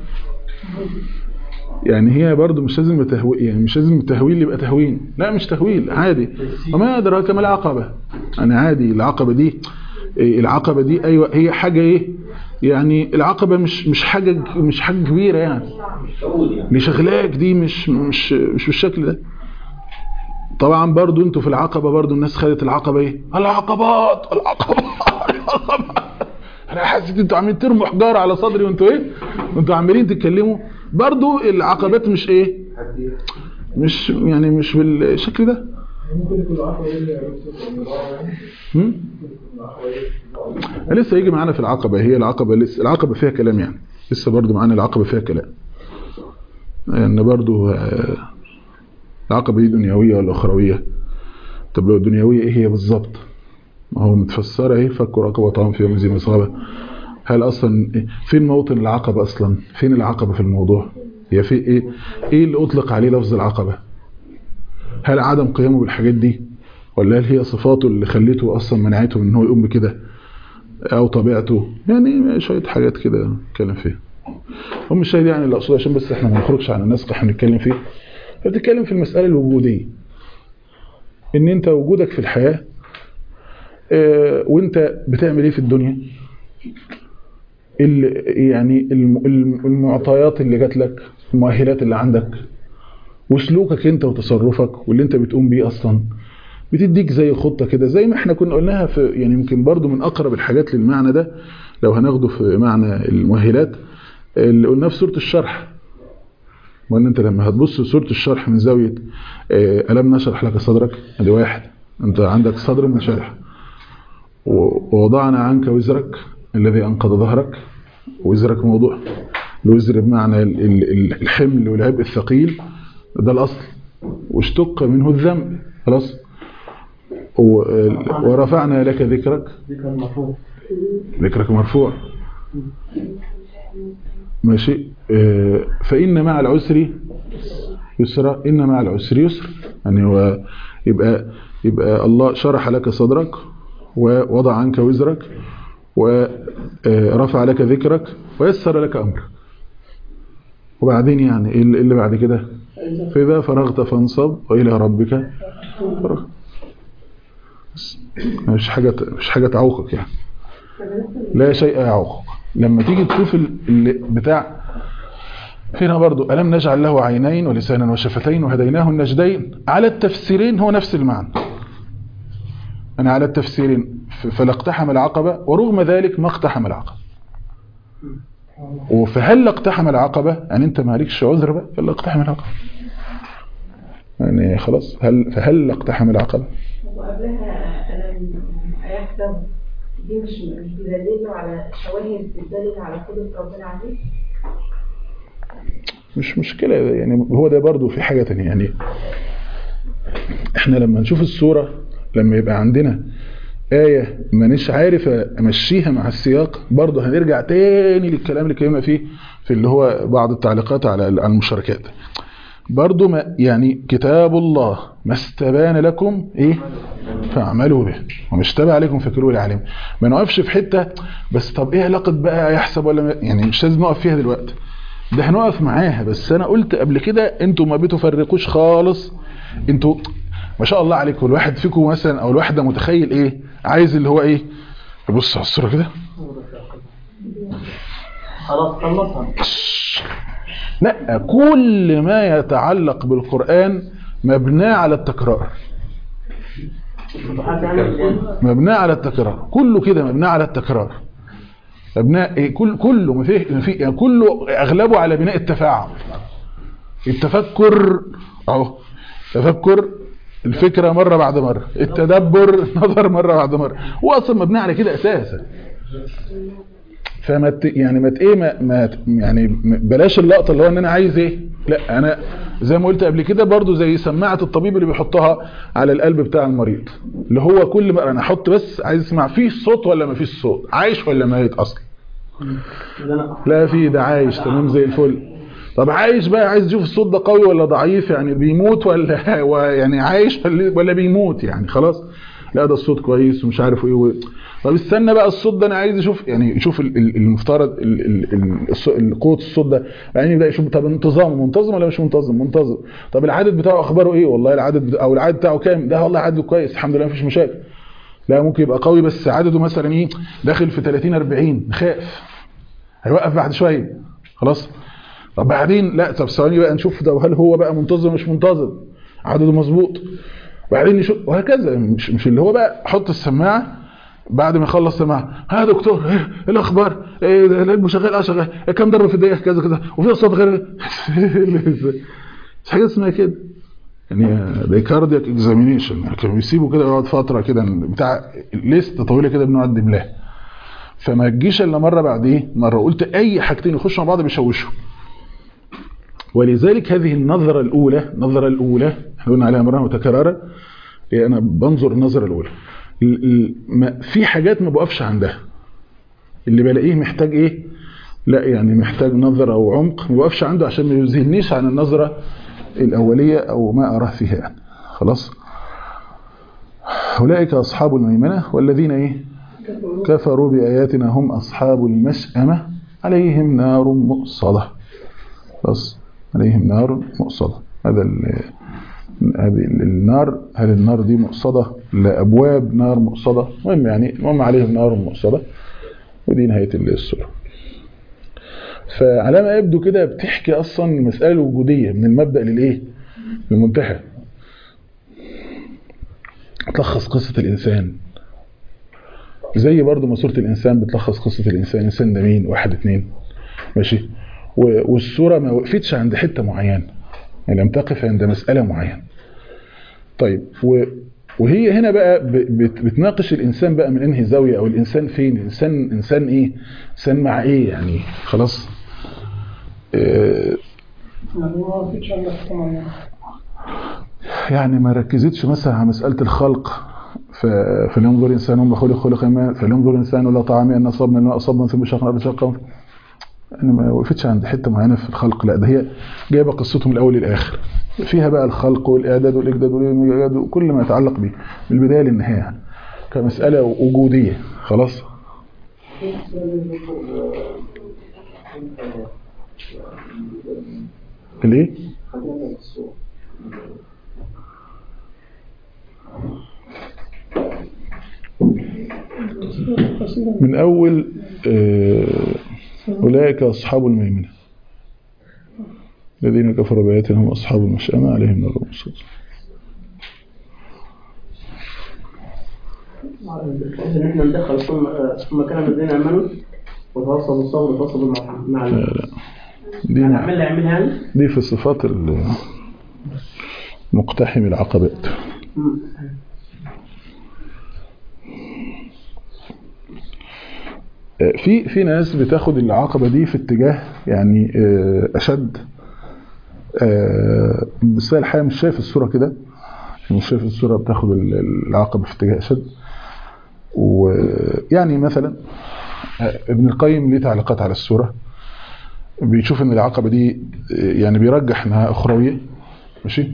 يعني هي برضه مش لازم تهوين يعني مش لازم التهويل يبقى تهوين لا مش تهويل عادي وما أدراك ما العقبة أنا عادي العقبة دي إيه، العقبة دي أيوة هي حاجة إيه يعني العقبة مش مش حاجة مش حاجة كبيرة يعني اللي شغلاك دي مش مش مش بالشكل ده طبعا برضو انتوا في العقبة برضو الناس خدت العقبة ايه العقبات العقبات العقبات انا حاسس انتوا عاملين ترموا حجارة على صدري وانتوا ايه وانتوا عمالين تتكلموا برضو العقبات مش ايه مش يعني مش بالشكل ده ممكن يكون العقبة ايه اللي يعني هم؟ لسه هيجي معانا في العقبة هي العقبة لسه العقبة فيها كلام يعني لسه برضو معانا العقبة فيها كلام يعني برضو آه، العقبة دي دنيوية ولا أخروية طب لو دنيوية إيه هي بالظبط ما هو متفسرة إيه فك رقبة طعام في يوم ذي مصابة هل أصلا إيه- فين موطن العقبة أصلا فين العقبة في الموضوع هي في إيه إيه اللي أطلق عليه لفظ العقبة هل عدم قيامه بالحاجات دي ولا هل هي صفاته اللي خلته أصلا منعته من إن هو يقوم بكده أو طبيعته يعني شوية حاجات كده نتكلم فيها هم الشاهد يعني اللي أقصده عشان بس إحنا ما نخرجش عن النسق احنا بنتكلم فيه بتتكلم في المسألة الوجودية ان انت وجودك في الحياة آه، وانت بتعمل ايه في الدنيا ال- يعني الم- الم- المعطيات اللي جات لك المؤهلات اللي عندك وسلوكك انت وتصرفك واللي انت بتقوم بيه اصلا بتديك زي خطة كده زي ما احنا كنا قلناها في يعني يمكن برضو من اقرب الحاجات للمعنى ده لو هناخده في معنى المؤهلات اللي قلناه في سورة الشرح وان انت لما هتبص سورة الشرح من زاوية آه، ألم نشرح لك صدرك ادي واحد انت عندك صدر منشرح و- ووضعنا عنك وزرك الذي أنقض ظهرك وزرك موضوع الوزر بمعنى ال- ال- ال- الحمل والعبء الثقيل ده الأصل واشتق منه الذنب خلاص و- ورفعنا لك ذكرك ذكر المفروض ذكرك مرفوع ماشي آه، فإن مع العسر يسرا إن مع العسر يسر يعني هو يبقى يبقى الله شرح لك صدرك ووضع عنك وزرك ورفع لك ذكرك ويسر لك أمرك وبعدين يعني إيه اللي اللي بعد كده فإذا فرغت فانصب وإلى ربك فرغ بس. مش حاجة مش حاجة تعوقك يعني لا شيء يعوقك لما تيجي تشوف ال- اللي بتاع هنا برضو ألم نجعل له عينين ولسانا وشفتين وهديناه النجدين على التفسيرين هو نفس المعنى أنا على التفسيرين ف- فلا اقتحم العقبة ورغم ذلك ما اقتحم العقبة وفهل اقتحم العقبة يعني انت مالكش عذر بقى فلا اقتحم العقبة يعني خلاص هل فهل اقتحم العقبة وقبلها ألم هيحسب دي مش مش بتدل على شواهد بتدل على قدرة ربنا عليه مش مشكلة يعني هو ده برضو في حاجة تانية يعني احنا لما نشوف الصورة لما يبقى عندنا آية مانيش عارف أمشيها مع السياق برضو هنرجع تاني للكلام اللي كلمة فيه في اللي هو بعض التعليقات على على المشاركات برضو ما يعني كتاب الله ما استبان لكم ايه فاعملوا به وما اشتبه عليكم فكروا العليم ما نقفش في حتة بس طب ايه علاقة بقى يحسب ولا ما- يعني مش لازم نقف فيها دلوقتي ده هنقف معاها بس انا قلت قبل كده انتوا ما بتفرقوش خالص انتوا ما شاء الله عليكم الواحد فيكم مثلا او الواحد ده متخيل ايه عايز اللي هو ايه يبص على الصوره كده خلاص خلصها لا كل ما يتعلق بالقرآن مبناه على التكرار حد يعمل إيه؟ مبناه على التكرار كله كده مبناه على التكرار مبناه إيه كل كله ما فيه ما فيه يعني كله اغلبه على بناء التفاعل التفكر اهو تفكر الفكره مره بعد مره التدبر نظر مره بعد مره هو اصلا مبني على كده اساسا فما ت- يعني ما ت- ايه ما, ما ت- يعني م- بلاش اللقطه اللي هو ان انا عايز ايه لا انا زي ما قلت قبل كده برضو زي سماعه الطبيب اللي بيحطها على القلب بتاع المريض اللي هو كل ما انا احط بس عايز اسمع فيه صوت ولا ما فيش صوت عايش ولا ميت اصلا إذا أنا لا في ده عايش تمام زي الفل طب عايش بقى عايز تشوف الصوت ده قوي ولا ضعيف يعني بيموت ولا يعني عايش ولا ولا بيموت يعني خلاص لا ده الصوت كويس ومش عارف ايه و... طب استنى بقى الصوت ده انا عايز اشوف يعني يشوف ال- ال- المفترض ال- ال- ال- الص- ال- قوه الصوت ده بعدين يبدا يشوف طب انتظامه منتظم ولا مش منتظم منتظم طب العدد بتاعه اخباره ايه والله العدد بتاع او العدد بتاعه كام ده والله عدده كويس الحمد لله مفيش مشاكل لا ممكن يبقى قوي بس عدده مثلا ايه داخل في 30 40 نخاف هيوقف بعد شويه خلاص طب بعدين لا طب ثواني بقى نشوف ده هل هو بقى منتظم مش منتظم عدده مظبوط بعدين نشوف وهكذا مش مش اللي هو بقى حط السماعه بعد ما يخلص سماعه ها يا دكتور ايه إيه الاخبار ايه ده القلب شغال اه شغال إيه كام ضربه في الدقيقه كذا كذا وفي صوت غير مش حاجه اسمها كده يعني ده كاردياك اكزامينيشن كانوا بيسيبوا كده يقعد فتره كده بتاع ليست طويله كده بنقعد نملاها فما تجيش الا مره بعد ايه مره قلت اي حاجتين يخشوا مع بعض بيشوشوا ولذلك هذه النظرة الأولى النظرة الأولى احنا قلنا عليها مرة متكررة هي أنا بنظر النظرة الأولى ال- ال- ما- في حاجات ما بقفش عندها اللي بلاقيه محتاج إيه لا يعني محتاج نظرة أو عمق ما بقفش عنده عشان ما يذهلنيش عن النظرة الأولية أو ما أراه فيها يعني خلاص أولئك أصحاب الميمنة والذين إيه كفروا بآياتنا هم أصحاب المشأمة عليهم نار مؤصدة بس عليهم نار مؤصدة هذا ال- هذه النار هل النار دي مؤصدة لأبواب نار مؤصدة المهم يعني المهم عليهم نار مؤصدة ودي نهاية السورة فعلى ما يبدو كده بتحكي أصلا المسألة الوجودية من المبدأ للإيه للمنتهى تلخص قصة الإنسان زي برضو ما سورة الإنسان بتلخص قصة الإنسان إنسان ده مين واحد اتنين ماشي و- والسورة ما وقفتش عند حتة معينة يعني لم تقف عند مسألة معينة طيب و وهي هنا بقى ب- بت- بتناقش الإنسان بقى من انهي زاوية أو الإنسان فين الإنسان إنسان إيه إنسان مع إيه يعني خلاص آه، يعني ما وقفتش عندك حكم معينة يعني ما ركزتش مثلا على مسألة الخلق ف- فلينظر الإنسان ما خلق خلق ما فلينظر الإنسان إلى طعامه أن أصابنا الماء أصابنا ثم شقنا الأرض شقا يعني ما وقفتش عند حتة معينة في الخلق لا ده هي جايبة قصتهم من الأول للآخر فيها بقى الخلق والإعداد والإجداد والإيجاد وكل ما يتعلق به من البداية للنهاية يعني كمسألة وجودية خلاص الايه من أول آه، أولئك أصحاب الميمنة الذين كفروا بآياتنا هم أصحاب المشأمة عليهم نار مصد بحيث ان احنا ندخل ثم ثم كان الذين امنوا وتواصوا بالصبر وتواصوا مع مع لا لا دي, العمل اللي يعملها يعني دي في صفات ال- مقتحم العقبات مم. آه، في في ناس بتاخد العقبة دي في اتجاه يعني آه، أشد آه، بس هي الحقيقة مش شايف الصورة كده مش شايف الصورة بتاخد ال- العقبة في اتجاه أشد ويعني مثلا آه، ابن القيم ليه تعليقات على السورة بيشوف ان العقبة دي آه، يعني بيرجح انها اخروية ماشي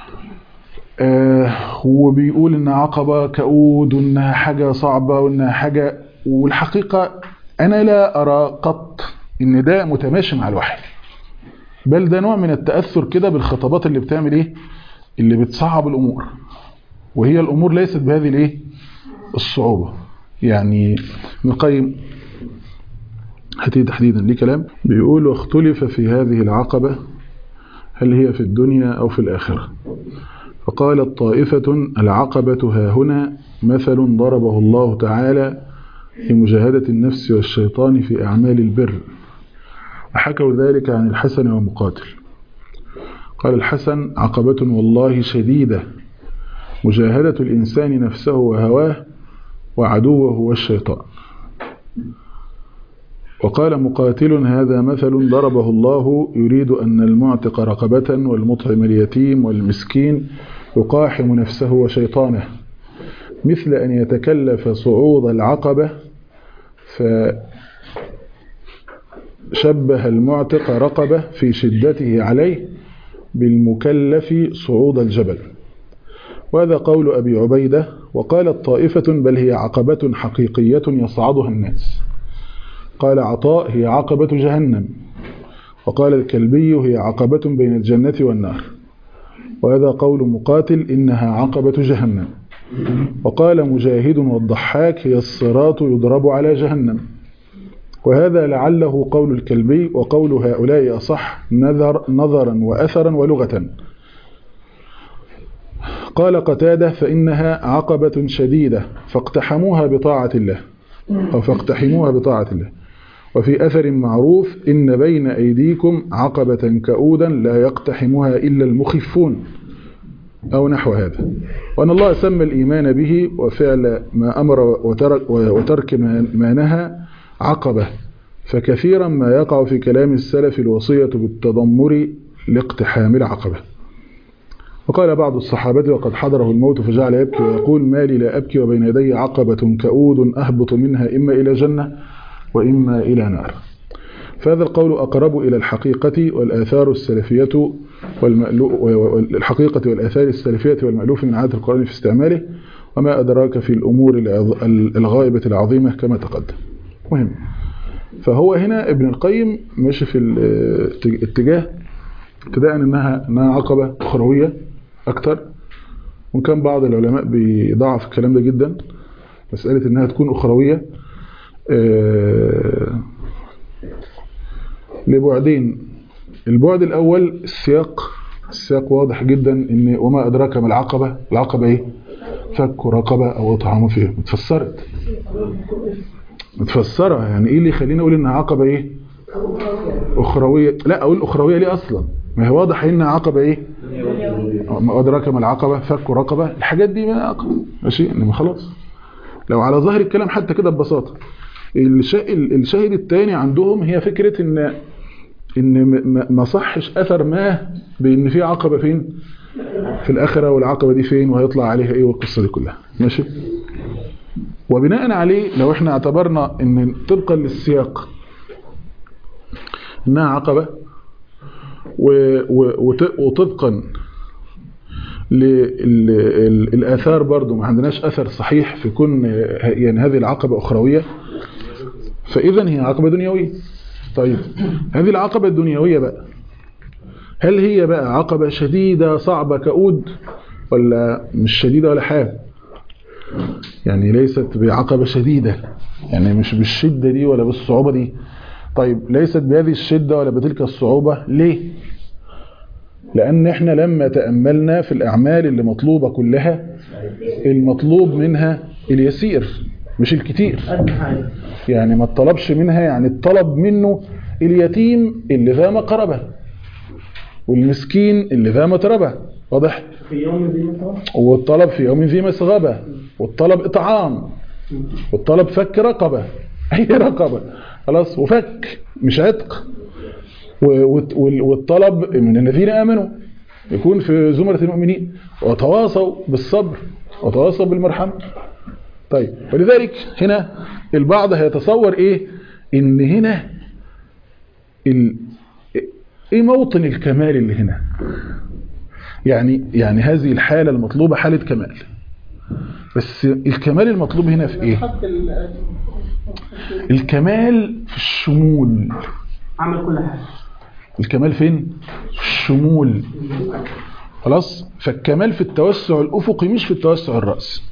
آه وبيقول انها عقبة كؤود وانها حاجة صعبة وانها حاجة والحقيقة انا لا ارى قط ان ده متماشي مع الوحي بل ده نوع من التأثر كده بالخطابات اللي بتعمل ايه اللي بتصعب الامور وهي الامور ليست بهذه الايه الصعوبة يعني ابن القيم هتيجي تحديدا ليه كلام بيقول واختلف في هذه العقبة هل هي في الدنيا أو في الآخرة فقالت طائفة العقبة ها هنا مثل ضربه الله تعالى لمجاهدة النفس والشيطان في أعمال البر وحكوا ذلك عن الحسن ومقاتل قال الحسن عقبة والله شديدة مجاهدة الإنسان نفسه وهواه وعدوه هو الشيطان وقال مقاتل هذا مثل ضربه الله يريد أن المعتق رقبة والمطعم اليتيم والمسكين يقاحم نفسه وشيطانه مثل أن يتكلف صعود العقبة فشبه المعتق رقبة في شدته عليه بالمكلف صعود الجبل وهذا قول أبي عبيدة وقالت طائفة بل هي عقبة حقيقية يصعدها الناس قال عطاء هي عقبة جهنم وقال الكلبي هي عقبة بين الجنة والنار وهذا قول مقاتل إنها عقبة جهنم وقال مجاهد والضحاك هي الصراط يضرب على جهنم وهذا لعله قول الكلبي وقول هؤلاء أصح نظر نظرا وأثرا ولغة قال قتادة فإنها عقبة شديدة فاقتحموها بطاعة الله أو فاقتحموها بطاعة الله وفي أثر معروف إن بين أيديكم عقبة كؤودا لا يقتحمها إلا المخفون أو نحو هذا وأن الله سمى الإيمان به وفعل ما أمر وترك, وترك ما نهى عقبة فكثيرا ما يقع في كلام السلف الوصية بالتضمر لاقتحام العقبة وقال بعض الصحابة وقد حضره الموت فجعل يبكي ويقول ما لي لا أبكي وبين يدي عقبة كؤود أهبط منها إما إلى جنة وإما إلى نار فهذا القول أقرب إلى الحقيقة والآثار السلفية والحقيقة والآثار السلفية والمألوف من عادة القرآن في استعماله وما أدراك في الأمور الغائبة العظيمة كما تقدم مهم فهو هنا ابن القيم ماشي في الاتجاه ابتداء انها انها عقبه اخرويه اكتر وان كان بعض العلماء بيضعف الكلام ده جدا مساله انها تكون اخرويه لبعدين البعد الاول السياق السياق واضح جدا ان وما ادراك ما العقبه العقبه ايه فك رقبه او اطعام فيه اتفسرت متفسره يعني ايه اللي يخليني اقول انها عقبه ايه اخرويه لا اقول اخرويه ليه اصلا ما هي واضح انها عقبه ايه ما ادراك ما العقبه فك رقبه الحاجات دي ما عقبه ماشي انما خلاص لو على ظاهر الكلام حتى كده ببساطه الشاهد الثاني عندهم هي فكره ان ان ما صحش اثر ما بان في عقبه فين في الاخره والعقبه دي فين وهيطلع عليها ايه والقصه دي كلها ماشي وبناء عليه لو احنا اعتبرنا ان طبقا للسياق انها عقبة وطبقا للآثار برضو ما عندناش أثر صحيح في كون يعني هذه العقبة أخروية فإذا هي عقبة دنيوية طيب هذه العقبة الدنيوية بقى هل هي بقى عقبة شديدة صعبة كؤود ولا مش شديدة ولا حاجة يعني ليست بعقبة شديدة يعني مش بالشدة دي ولا بالصعوبة دي طيب ليست بهذه الشدة ولا بتلك الصعوبة ليه لأن احنا لما تأملنا في الأعمال اللي مطلوبة كلها المطلوب منها اليسير مش الكتير يعني ما الطلبش منها يعني الطلب منه اليتيم اللي ذا مقربة والمسكين اللي ذا متربة واضح في يوم ذي مسرة والطلب في يوم ذي مسغبة والطلب إطعام والطلب فك رقبة أي رقبة خلاص وفك مش عتق والطلب من الذين آمنوا يكون في زمرة المؤمنين وتواصوا بالصبر وتواصوا بالمرحمة طيب ولذلك هنا البعض هيتصور ايه ان هنا ال... ايه موطن الكمال اللي هنا يعني يعني هذه الحالة المطلوبة حالة كمال بس الكمال المطلوب هنا في ايه الكمال في الشمول عمل كل حاجة الكمال فين في الشمول خلاص فالكمال في التوسع الافقي مش في التوسع الرأسي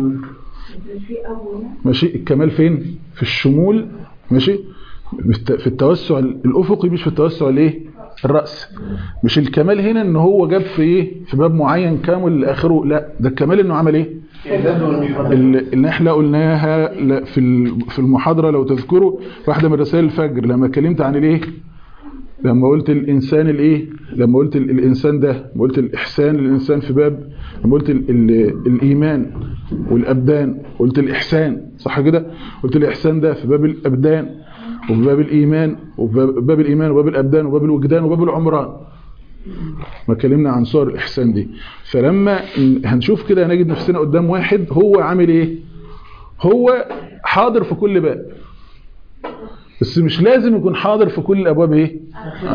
ماشي الكمال فين في الشمول ماشي في التوسع الافقي مش في التوسع الايه الرأسي مش الكمال هنا ان هو جاب في ايه في باب معين كامل لاخره لا ده الكمال انه عمل ايه اللي احنا قلناها في في المحاضره لو تذكروا واحده من رسائل الفجر لما اتكلمت عن الايه لما قلت الانسان الايه لما قلت الانسان ده قلت الاحسان للانسان في باب لما قلت ال ال الايمان والابدان قلت الاحسان صح كده قلت الاحسان ده في باب الابدان وفي باب الايمان وفي باب الايمان وباب الابدان وباب الوجدان وباب العمران ما اتكلمنا عن صور الاحسان دي فلما هنشوف كده هنجد نفسنا قدام واحد هو عامل ايه هو حاضر في كل باب بس مش لازم يكون حاضر في كل الابواب ايه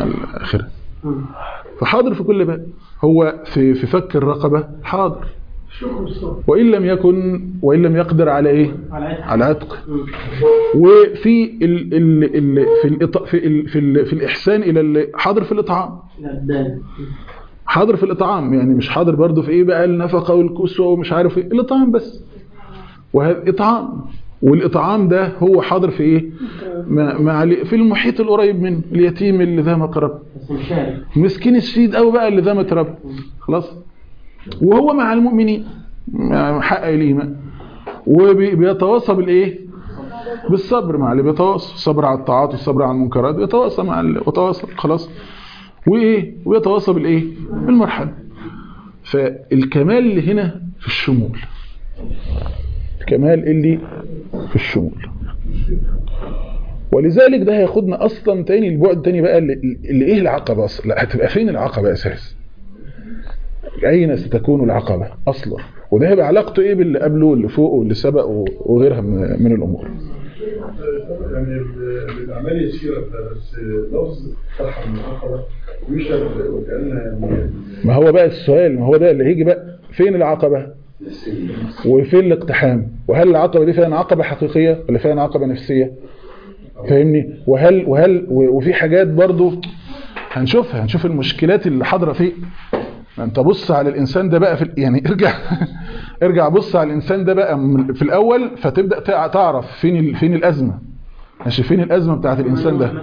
الاخره فحاضر في كل باب هو في في فك الرقبه حاضر وإن لم يكن وإن لم يقدر على إيه على عتق. على عتق وفي ال ال ال في الإط... في ال في, ال في الإحسان إلى ال- حاضر في الإطعام الأبدان حاضر في الإطعام يعني مش حاضر برضه في إيه بقى النفقة والكسوة ومش عارف إيه الإطعام بس وهذا إطعام والإطعام ده هو حاضر في إيه مع مع ال- في المحيط القريب منه اليتيم اللي ذا مقرب بس مشارك مسكين الشديد قوي بقى اللي ذا متربى خلاص وهو مع المؤمنين مع حق ليما وبيتواصى بالايه بالصبر مع اللي بيتواصى الصبر على الطاعات والصبر على المنكرات بيتواصى مع اللي وتواصل خلاص وايه ويتواصى بالايه بالمرحله فالكمال اللي هنا في الشمول الكمال اللي في الشمول ولذلك ده هياخدنا اصلا تاني البعد تاني بقى اللي, اللي ايه العقبه اصلا لا هتبقى فين العقبه اساس اين ستكون العقبه اصلا وده هيبقى علاقته ايه باللي قبله واللي فوقه واللي سبق وغيرها من, من الامور يعني ال- الاعمال يسيره بس لفظ فتح من العقبه يشبه وكانها يعني ما هو بقى السؤال ما هو ده اللي هيجي بقى فين العقبه وفين الاقتحام وهل العقبه دي فيها عقبه حقيقيه ولا فيها عقبه نفسيه فاهمني وهل وهل و- وفي حاجات برضو هنشوفها هنشوف المشكلات اللي حاضره فيه ما انت بص على الانسان ده بقى في ال- يعني ارجع ارجع بص على الانسان ده بقى من- في الاول فتبدا تع- تعرف فين ال- فين الازمه ماشي فين الازمه بتاعت الانسان ده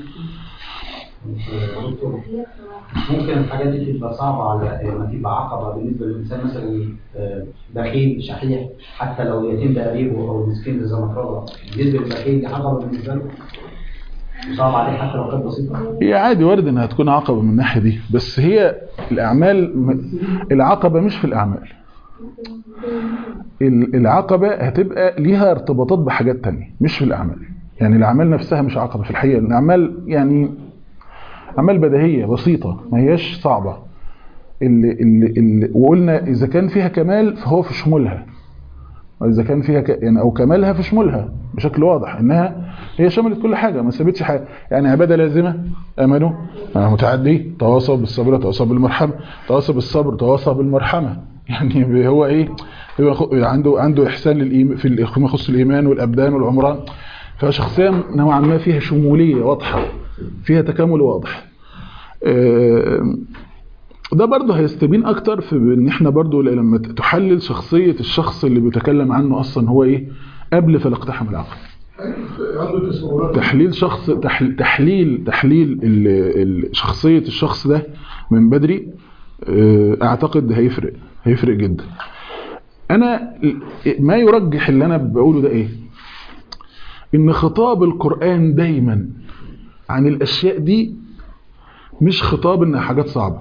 دكتور ممكن الحاجات دي تبقى صعبة على لما تبقى عقبة بالنسبة للإنسان مثلا آه، بخيل شحيح حتى لو يتم تقريبه أو المسكين زي ما فرض بالنسبة للبخيل دي عقبة بالنسبة له وصعب عليه حتى لو كانت بسيطة هي عادي وارد انها تكون عقبة من الناحية دي بس هي الاعمال م- العقبة مش في الاعمال ال- العقبة هتبقى ليها ارتباطات بحاجات تانية مش في الاعمال يعني الاعمال نفسها مش عقبة في الحقيقة الاعمال يعني اعمال بديهية بسيطة ما هياش صعبة اللي اللي اللي وقلنا اذا كان فيها كمال فهو في شمولها واذا كان فيها ك... يعني او كمالها في شمولها بشكل واضح انها هي شملت كل حاجه ما سابتش حاجه يعني عباده لازمه امنوا آه، متعدي تواصوا بالصبر تواصوا بالمرحمه تواصوا بالصبر تواصوا بالمرحمه يعني هو ايه هو خ- عنده عنده احسان للايمان في ال- فيما يخص الايمان والابدان والعمران فهو شخصيه نوعا ما فيها شموليه واضحه فيها تكامل واضح آه، ده برضه هيستبين اكتر في ان احنا برضه لما تحلل شخصيه الشخص اللي بيتكلم عنه اصلا هو ايه قبل فلاقتحم العقل عنده تصورات تحليل شخص تحل- تحليل تحليل ال- ال- شخصيه الشخص ده من بدري آه، اعتقد هيفرق هيفرق جدا انا ال- ما يرجح اللي انا بقوله ده ايه ان خطاب القران دايما عن الاشياء دي مش خطاب انها حاجات صعبه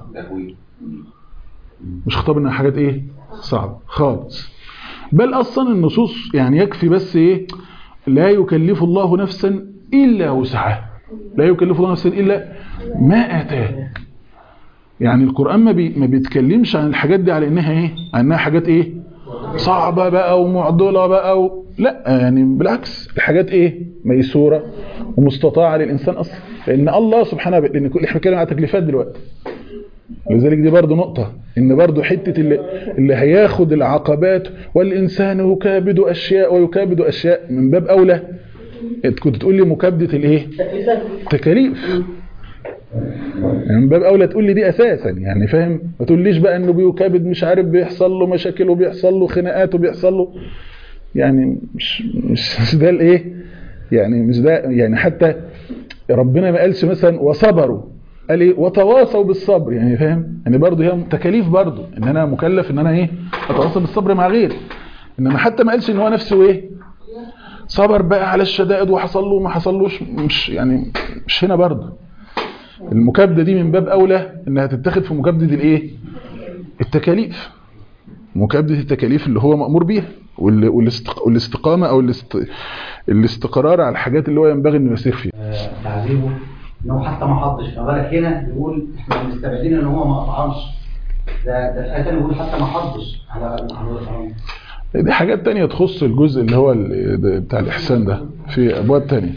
مش خطاب انها حاجات ايه صعبه خالص بل اصلا النصوص يعني يكفي بس ايه لا يكلف الله نفسا الا وسعها لا يكلف الله نفسا الا ما اتاه يعني القران ما, بي ما بيتكلمش عن الحاجات دي على انها ايه على انها حاجات ايه صعبه بقى ومعضله بقى و... لا يعني بالعكس الحاجات ايه ميسوره ومستطاعه للانسان اصلا لان الله سبحانه وتعالى لان كل احنا بنتكلم على تكليفات دلوقتي لذلك دي برضو نقطة ان برضو حتة اللي, اللي هياخد العقبات والانسان يكابد اشياء ويكابد اشياء من باب اولى انت كنت تقول لي مكابدة الايه تكاليف يعني من باب اولى تقول لي دي اساسا يعني فاهم ما تقوليش بقى انه بيكابد مش عارف بيحصل له مشاكل وبيحصل له خناقات وبيحصل له يعني مش مش, مش ده الايه يعني مش ده يعني حتى ربنا ما قالش مثلا وصبروا قال ايه وتواصوا بالصبر يعني فاهم يعني برضه هي تكاليف برضه ان انا مكلف ان انا ايه اتواصى بالصبر مع غيري انما حتى ما قالش ان هو نفسه ايه صبر بقى على الشدائد وحصل له وما حصلوش مش يعني مش هنا برضه المكابده دي من باب اولى انها تتاخد في مكابده الايه التكاليف مكابده التكاليف اللي هو مامور بيها وال- والاستق- والاستقامه او الاست... الاستقرار على الحاجات اللي هو ينبغي انه يسير فيها آه، تعذيبه ان هو حتى ما حضش ما بالك هنا يقول احنا مستبعدين ان هو ما قطعش ده ده في آية تانية يقول حتى ما حضش على على- دي حاجات تانية تخص الجزء اللي هو ال- ده بتاع الإحسان ده في أبواب تانية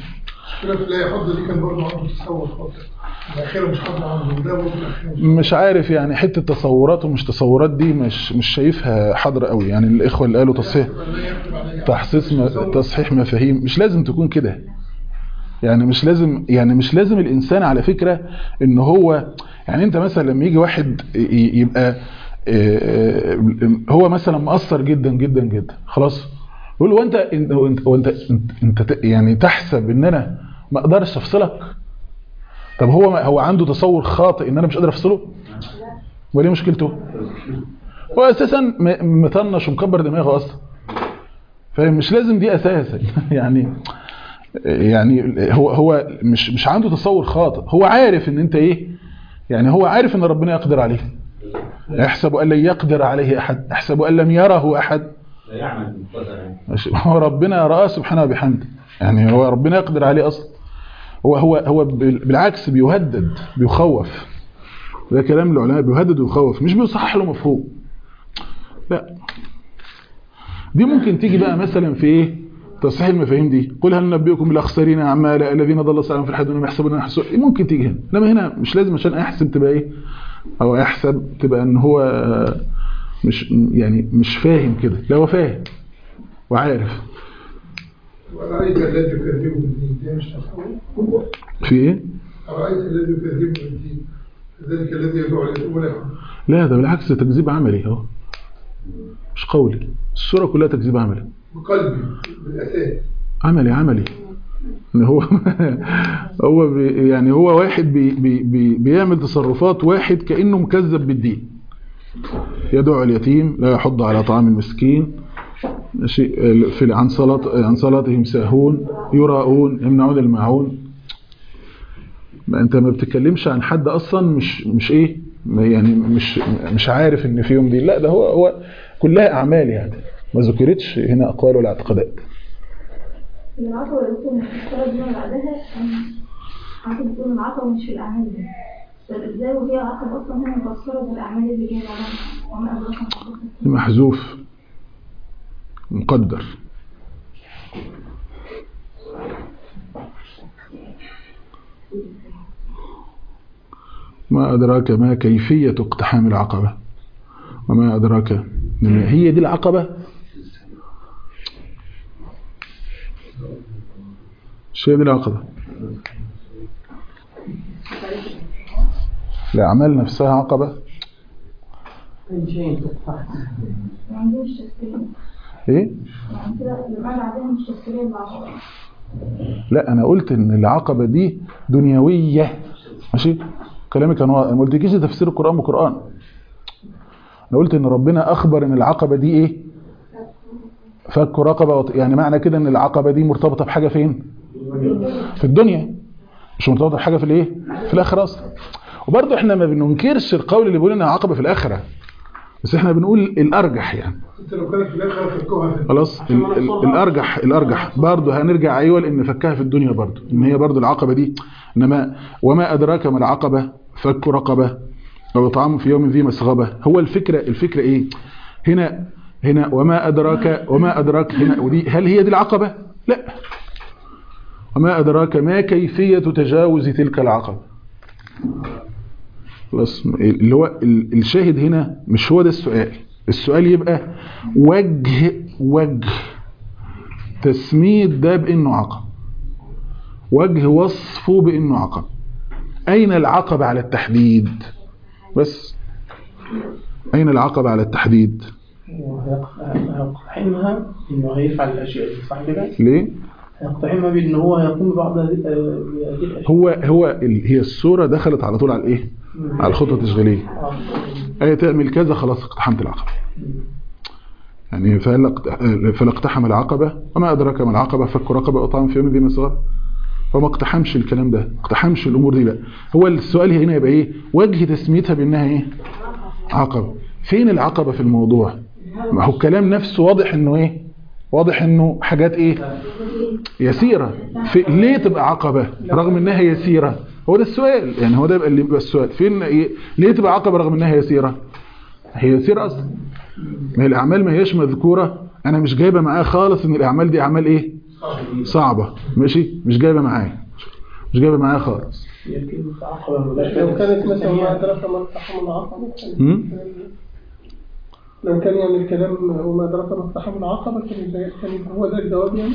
المشكله في لا يحض دي كان برضه عنده تصور خاطئ الاخيره مش حاضر عنده ده برضه الاخيره مش مش عارف يعني حته تصورات ومش تصورات دي مش مش شايفها حاضره قوي يعني الاخوه اللي قالوا تصحيح لا يكتب عليها تحسيس م... تصحيح مفاهيم مش لازم تكون كده يعني مش لازم يعني مش لازم الانسان على فكره ان هو يعني انت مثلا لما يجي واحد ي- يبقى آه، آه، هو مثلا مقصر جدا جدا جدا خلاص يقول له وانت انت وانت, وانت انت, انت ت- يعني تحسب ان انا ما اقدرش افصلك طب هو هو عنده تصور خاطئ ان انا مش قادر افصله وليه مشكلته هو اساسا م- مطنش ومكبر دماغه اصلا فاهم مش لازم دي اساسا يعني يعني هو هو مش مش عنده تصور خاطئ هو عارف ان انت ايه يعني هو عارف ان ربنا يقدر عليه يحسب ان لن يقدر عليه احد يحسب ان لم يره احد لا يعمل بالقدر يعني ماشي. هو ربنا راه سبحانه وبحمده يعني هو ربنا يقدر عليه اصلا هو هو هو بال- بالعكس بيهدد بيخوف ده كلام العلماء بيهدد ويخوف مش بيصحح له مفهوم لا دي ممكن تيجي بقى مثلا في ايه تصحيح المفاهيم دي قل هل ننبئكم بالاخسرين اعمالا الذين ضل سعيهم في الحياه الدنيا يحسبون انهم يحسنون ممكن تيجي هنا انما هنا مش لازم عشان احسب تبقى ايه او احسب تبقى ان هو مش يعني مش فاهم كده لا هو فاهم وعارف أرأيت الذي يكذب بالدين ده مش تصور في ايه أرأيت الذي يكذب بالدين ذلك الذي يدعو اليتيم ولا يحض لا ده بالعكس ده تكذيب عملي اهو مش قولي الصوره كلها تكذيب عملي بقلبي بالأساس عملي عملي ان هو هو بي يعني هو واحد بي بي بي بيعمل تصرفات واحد كانه مكذب بالدين يدعو اليتيم لا يحض على طعام المسكين ماشي في عن صلاه عن صلاتهم ساهون يراؤون يمنعون الماعون ما انت ما بتتكلمش عن حد اصلا مش مش ايه يعني مش مش عارف ان فيهم دي لا ده هو هو كلها اعمال يعني ما ذكرتش هنا اقوال ولا اعتقادات العقبة يكون الصلاة دي بعدها حاطط تكون العقبة مش في الأعمال دي طب ازاي وهي عقبة أصلا هي مفسرة بالأعمال اللي جاية بعدها وما أدراك ما حدث محذوف مقدر ما أدراك ما كيفية اقتحام العقبة وما أدراك ما هي دي العقبة مش هي دي العقبة الأعمال نفسها عقبة ما عندوش تفسير إيه؟ يعني كده الأعمال بعدها مش تفسيرية للعقبة لا انا قلت ان العقبه دي دنيويه ماشي كلامي كان واضح. ما قلتلكيش تفسير القران بقران انا قلت ان ربنا اخبر ان العقبه دي ايه فك رقبه وط... يعني معنى كده ان العقبه دي مرتبطه بحاجه فين في الدنيا مش مرتبطه بحاجه في الايه في الاخره اصلا وبرضه احنا ما بننكرش القول اللي بيقول انها عقبه في الاخره بس احنا بنقول الارجح يعني انت لو كانت في الاخر فكوها في خلاص ال- ال- الارجح الارجح برضه هنرجع ايوه لان فكها في الدنيا برضه ان هي برضه العقبه دي انما وما ادراك ما العقبه فك رقبه او اطعام في يوم ذي مسغبه هو الفكره الفكره ايه هنا هنا وما ادراك وما ادراك هنا ودي هل هي دي العقبه لا وما ادراك ما كيفيه تجاوز تلك العقبه خلاص اللي هو ال- الشاهد هنا مش هو ده السؤال السؤال يبقى وجه وجه تسمية ده بانه عقب وجه وصفه بانه عقب اين العقبة على التحديد بس اين العقبة على التحديد هيقتحمها انه هيفعل الاشياء دي صح كده؟ ليه هيقتحمها بان هو هيقوم ببعض هذه آه، هذه الاشياء هو هو ال- هي الصورة دخلت على طول على الايه على الخطة التشغيلية آه. ايه تعمل كذا خلاص اقتحمت العقبة يعني فلق- فلاقتحم العقبة وما أدراك ما العقبة فك رقبة أطعم في يوم ذي مسغبة فما اقتحمش الكلام ده اقتحمش الأمور دي لا هو السؤال هنا يبقى إيه وجه تسميتها بأنها إيه عقبة فين العقبة في الموضوع ما هو الكلام نفسه واضح إنه إيه واضح إنه حاجات إيه يسيرة في ليه تبقى عقبة رغم إنها يسيرة هو ده السؤال يعني هو ده يبقى اللي يبقى السؤال فين إيه ليه تبقى عقبة رغم إنها يسيرة هي يسيرة أصلا ما هي الأعمال ما هيش مذكورة أنا مش جايبة معاها خالص إن الأعمال دي أعمال إيه صعبة ماشي مش جايبة معايا مش جايبة معايا خالص يمكن عقبة لو كانت مثلا ما أدرك ما اقتحم العقبة هم؟ لو كان يعني الكلام وما أدرك ما اقتحم العقبة كان يبقى- كان يبقى هو ده الجواب يعني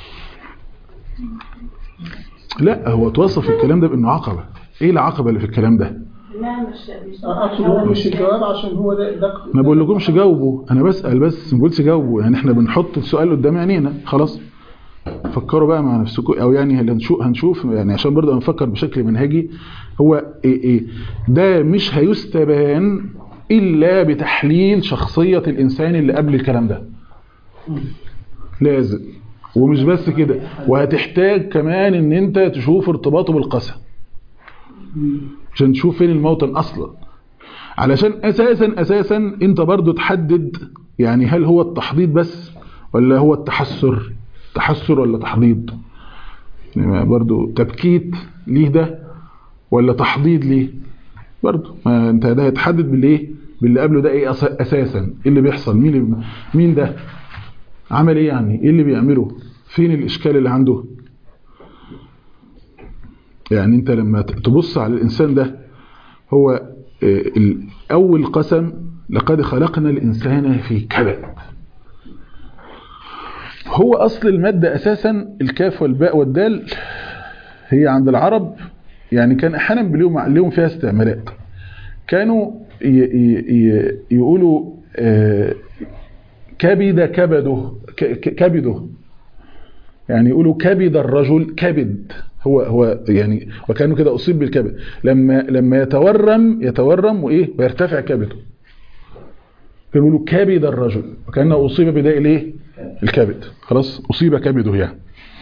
لا هو توصف الكلام ده بانه عقبة ايه العقبة اللي في الكلام ده لا مش مش أقصد هو مش الجواب عشان هو ده ده ما بقول لكمش جاوبوا انا بسأل بس ما بقولش جاوبوا يعني احنا بنحط السؤال قدام عينينا خلاص فكروا بقى مع نفسكم او يعني هنشوف هنشوف يعني عشان برضه نفكر بشكل منهجي هو إيه إيه ده مش هيستبان الا بتحليل شخصية الانسان اللي قبل الكلام ده لازم ومش بس كده وهتحتاج كمان ان انت تشوف ارتباطه بالقسم عشان تشوف فين الموطن اصلا علشان اساسا اساسا انت برضو تحدد يعني هل هو التحضيض بس ولا هو التحسر تحسر ولا تحضيض يعني برضو تبكيت ليه ده ولا تحضيض ليه برضو ما انت ده هيتحدد بالايه باللي قبله ده ايه أس- اساسا ايه اللي بيحصل مين اللي مين ده عمل ايه يعني ايه اللي بيعمله فين الاشكال اللي عنده يعني انت لما ت- تبص على الانسان ده هو آه، ال- اول قسم لقد خلقنا الانسان في كبد هو اصل المادة اساسا الكاف والباء والدال هي عند العرب يعني كان احيانا بليهم ليهم فيها استعمالات كانوا ي ي ي يقولوا آه، كبد كبده ك- ك- كبده يعني يقولوا كبد الرجل كبد هو هو يعني وكانه كده اصيب بالكبد لما لما يتورم يتورم وايه ويرتفع كبده كانوا يقولوا كبد الرجل وكانه اصيب بداء الايه الكبد خلاص اصيب كبده يعني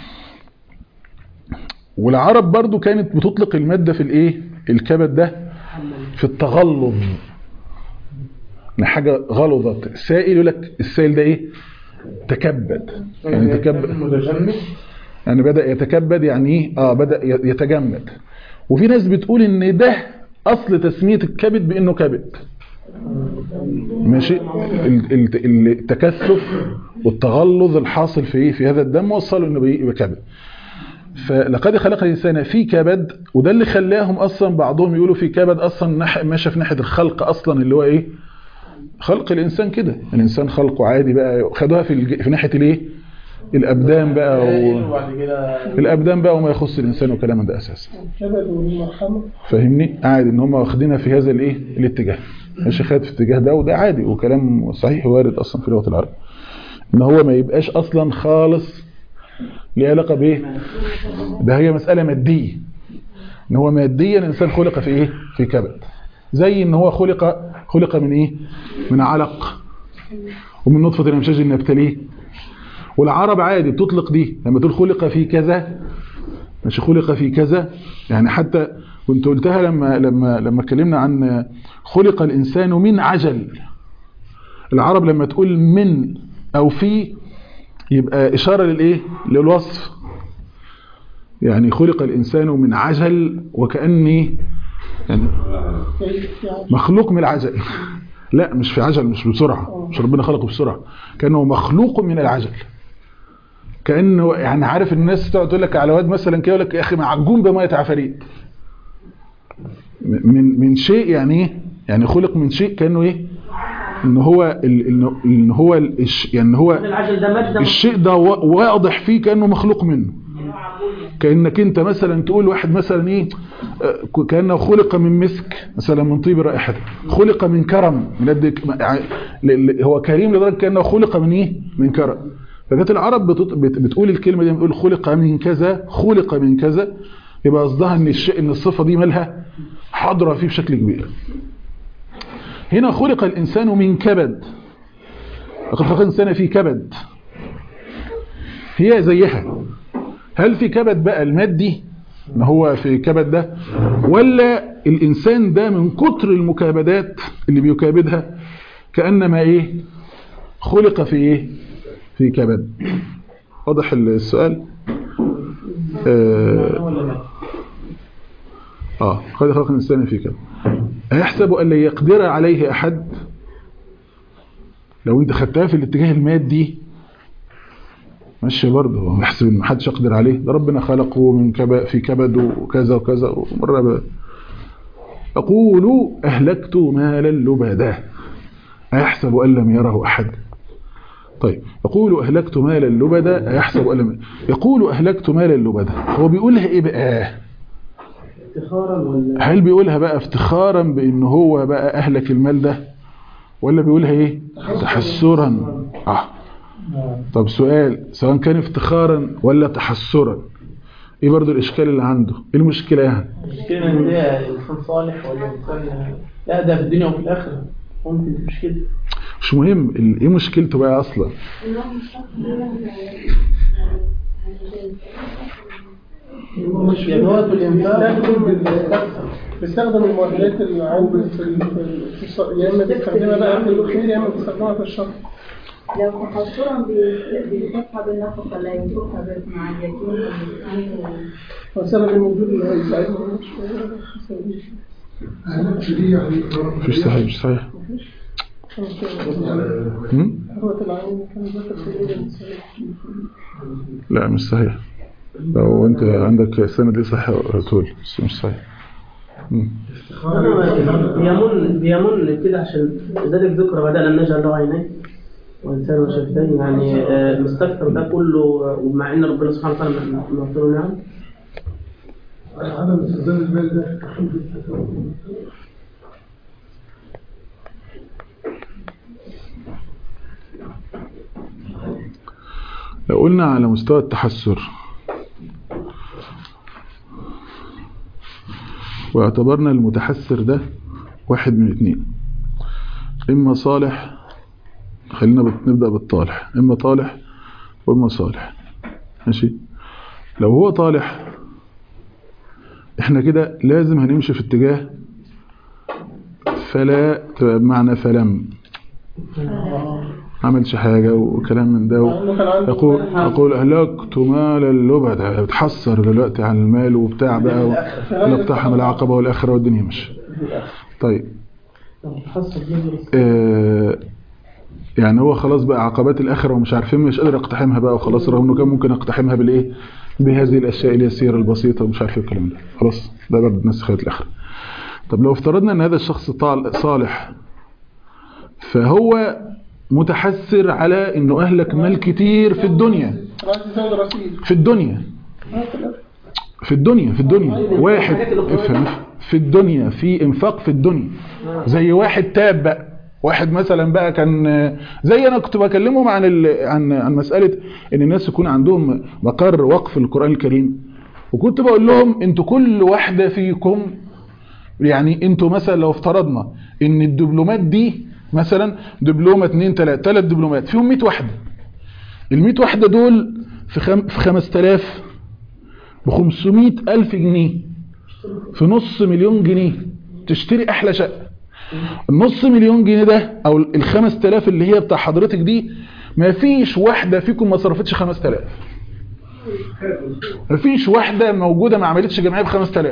والعرب برضو كانت بتطلق الماده في الايه الكبد ده في التغلظ ان حاجه غلظت سائل يقول لك السائل ده ايه تكبد يعني تكبد متجمد يعني بدأ يتكبد يعني ايه اه بدأ يتجمد وفي ناس بتقول ان ده اصل تسمية الكبد بانه كبد ماشي ال- ال- التكثف والتغلظ الحاصل في ايه في هذا الدم وصلوا انه بي- يبقى كبد فلقد خلق الانسان في كبد وده اللي خلاهم اصلا بعضهم يقولوا في كبد اصلا نح- ماشي في ناحيه الخلق اصلا اللي هو ايه خلق الانسان كده الانسان خلقه عادي بقى خدوها في الج- في ناحيه الايه الابدان بقى و... وبعد كده الابدان بقى وما يخص الانسان وكلام من ده اساسا الكبد والمرحمة فاهمني عادي ان هم واخدينها في هذا الايه الاتجاه ماشي خد في الاتجاه ده وده عادي وكلام صحيح وارد اصلا في لغه العرب ان هو ما يبقاش اصلا خالص ليه علاقه بايه ده هي مساله ماديه ان هو ماديا الانسان خلق في ايه في كبد زي ان هو خلق خلق من ايه من علق ومن نطفه الامشاج نبتليه والعرب عادي بتطلق دي لما تقول خلق في كذا مش خلق في كذا يعني حتى كنت قلتها لما لما لما اتكلمنا عن خلق الانسان من عجل العرب لما تقول من او في يبقى اشاره للايه للوصف يعني خلق الانسان من عجل وكاني يعني في في عجل. مخلوق من العجل لا مش في عجل مش بسرعه مش ربنا خلقه بسرعه كانه مخلوق من العجل كانه يعني عارف الناس تقعد تقول لك على واد مثلا كده يقول لك يا اخي معجون بميه عفاريت من من شيء يعني ايه يعني خلق من شيء كانه ايه ان هو ال- ان إن هو ال- الش- يعني هو العجل ده مادة الشيء ده وا- واضح فيه كانه مخلوق منه كانك انت مثلا تقول واحد مثلا ايه آه، كانه خلق من مسك مثلا من طيب رائحته خلق من كرم من قد ع- ل- ل- هو كريم لدرجه كانه خلق من ايه من كرم فجت العرب بتط- بت- بتقول الكلمه دي بتقول خلق من كذا خلق من كذا يبقى قصدها ان الشيء ان الصفه دي مالها حاضره فيه بشكل كبير هنا خلق الانسان من كبد لقد خلق الانسان في كبد هي زيها هل في كبد بقى المادي ان هو في كبد ده ولا الانسان ده من كتر المكابدات اللي بيكابدها كانما ايه خلق في ايه في كبد واضح السؤال اه, آه. قد خلق الانسان في كبد أيحسب أن لا يقدر عليه أحد لو أنت خدتها في الاتجاه المادي ماشي برضه هو بيحسب ان محدش يقدر عليه ده ربنا خلقه من كب في كبد وكذا وكذا ومره بقى يقول اهلكت مالا لبدا ايحسب ان لم يره احد طيب يقول اهلكت مالا لبدا ايحسب ان لم يقول اهلكت مالا لبدا هو بيقولها ايه بقى افتخارا ولا هل بيقولها بقى افتخارا بان هو بقى اهلك المال ده ولا بيقولها ايه تحسرا اه طب سؤال سواء كان افتخارا ولا تحسرا ايه برضو الاشكال اللي عنده ايه المشكله يعني المشكلة ان ده انسان صالح ولا انسان لا ده في الدنيا وفي الاخرة ممكن مش كده مش مهم ال- ايه مشكلته بقى اصلا مش يدوات الانفاق بيستخدم المعادلات اللي عنده في ال- في ال- في الص- يا اما بيستخدمها بقى في الخير يا اما بيستخدمها في الشر لو تحصرا بي- بيتصفى بالنفقة لا ينفقها مع اليتيم والمسكين وال- فسبب الموجود اللي هيساعدهم شوية أهلكت دي يعني مش صحيح مش صحيح هم؟ ثروة العين كان ذكر في الليل لا مش صحيح لو انت عندك السنه دي صحيح تقول بس مش صحيح هم. بيمن بيمن كده عشان ذلك ذكر بدأنا أن نجعل له عينين وإنسان وشفتين يعني آه، مستكثر ده كله آه، ومع إن ربنا سبحانه وتعالى معطيله نعم عدم استخدام المال ده كحول التساؤل لو قلنا على مستوى التحسر واعتبرنا المتحسر ده واحد من اتنين اما صالح خلينا بت- نبدأ بالطالح اما طالح واما صالح ماشي لو هو طالح احنا كده لازم هنمشي في اتجاه فلا تبقى بمعنى فلم عملش حاجة وكلام من ده و... يقول يقول أهلكت مال اللبد بتحسر دلوقتي على المال وبتاع بقى ونقتحم العقبة والآخرة والدنيا مش طيب تحصل جبر آه يعني هو خلاص بقى عقبات الآخرة ومش عارفين مش قادر اقتحمها بقى وخلاص رغم انه كان ممكن اقتحمها بالايه بهذه الأشياء اليسيرة البسيطة ومش عارف ايه الكلام ده خلاص ده برضه الناس خدت الآخرة طب لو افترضنا ان هذا الشخص طال- صالح فهو متحسر على انه اهلك مال كتير في الدنيا عايز يزود رصيد في الدنيا في الدنيا في الدنيا واحد افهم في الدنيا في انفاق في الدنيا زي واحد تاب بقى واحد مثلا بقى كان زي انا كنت بكلمهم عن ال... عن عن مساله ان الناس يكون عندهم مقر وقف القران الكريم وكنت بقول لهم انتوا كل واحده فيكم يعني انتوا مثلا لو افترضنا ان الدبلومات دي مثلا دبلومه 2 3 ثلاث دبلومات فيهم 100 واحده ال 100 واحده دول في خم... في 5000 ب 500 ألف جنيه في نص مليون جنيه تشتري أحلى شقة النص مليون جنيه ده أو ال 5000 اللي هي بتاع حضرتك دي ما فيش واحدة فيكم ما صرفتش 5000 ما فيش واحدة موجودة ما عملتش جمعية ب 5000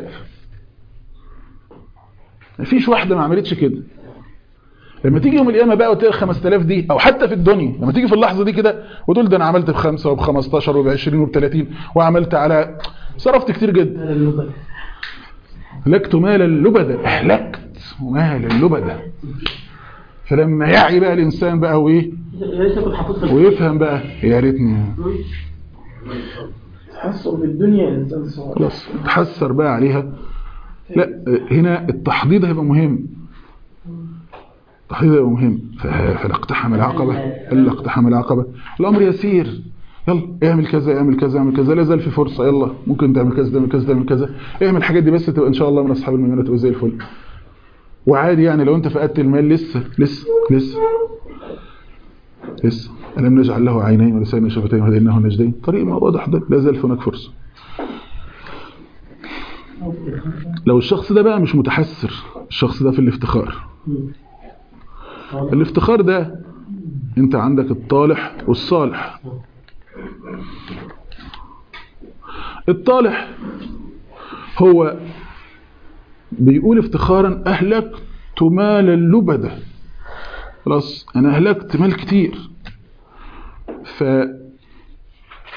ما فيش واحدة ما عملتش كده لما تيجي يوم القيامه بقى وتلاقي ال 5000 دي او حتى في الدنيا لما تيجي في اللحظه دي كده وتقول ده انا عملت بخمسه وب 15 وب 20 وب 30 وعملت على صرفت كتير جدا هلكت مال اللبدة اهلكت مال اللبدة فلما يعي بقى الانسان بقى وايه يا ريت كنت حاطط في ويفهم بقى يا ريتني تحصل في الدنيا انسان صالح خلاص تحسر بقى عليها لا هنا التحضيض هيبقى مهم التحضيض هيبقى مهم ف- فلا اقتحم العقبة الا اقتحم العقبة الامر يسير يلا اعمل كذا اعمل كذا اعمل كذا لا زال في فرصة يلا ممكن تعمل كذا تعمل كذا تعمل كذا اعمل الحاجات دي بس تبقى ان شاء الله من اصحاب الميمنة تبقى زي الفل وعادي يعني لو انت فقدت المال لسه لسه لسه لسه ألم نجعل له عينين ولسان وشفتين وهديناه النجدين طريق ما واضح ده لا زال هناك فرصة لو الشخص ده بقى مش متحسر الشخص ده في الافتخار الافتخار ده انت عندك الطالح والصالح الطالح هو بيقول افتخارا اهلكت مال اللبدة خلاص انا اهلكت مال كتير ف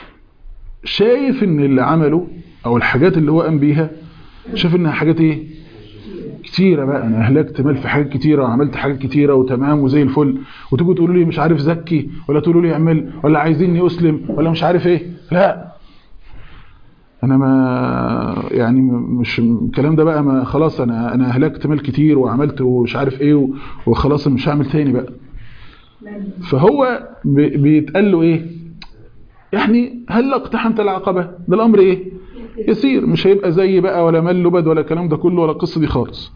شايف ان اللي عمله او الحاجات اللي هو قام بيها شايف انها حاجات ايه كتيره بقى انا اهلكت مال في حاجات كتيره وعملت حاجات كتيره وتمام وزي الفل وتيجوا تقولوا لي مش عارف زكي ولا تقولوا لي اعمل ولا عايزيني اسلم ولا مش عارف ايه لا انا ما يعني مش الكلام ده بقى ما خلاص انا انا اهلكت مال كتير وعملت ومش عارف ايه و- وخلاص مش هعمل تاني بقى فهو بي- بيتقال له ايه يعني هل اقتحمت العقبه ده الامر ايه يسير مش هيبقى زي بقى ولا مال لبد ولا الكلام ده كله ولا القصه دي خالص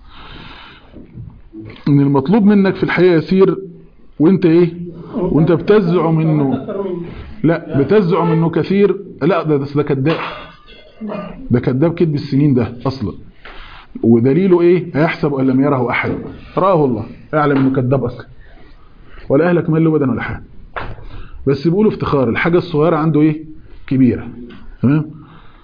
ان المطلوب منك في الحياه يسير وانت ايه وانت بتزعم انه أكثر مني لا بتزعم انه كثير لا ده ده ده كذاب ده كذاب كذب السنين ده اصلا ودليله ايه هيحسب ان لم يره احد راه الله يعلم انه كذاب اصلا ولا اهلك مال ابدا ولا حاجه بس بيقولوا افتخار الحاجه الصغيره عنده ايه كبيره تمام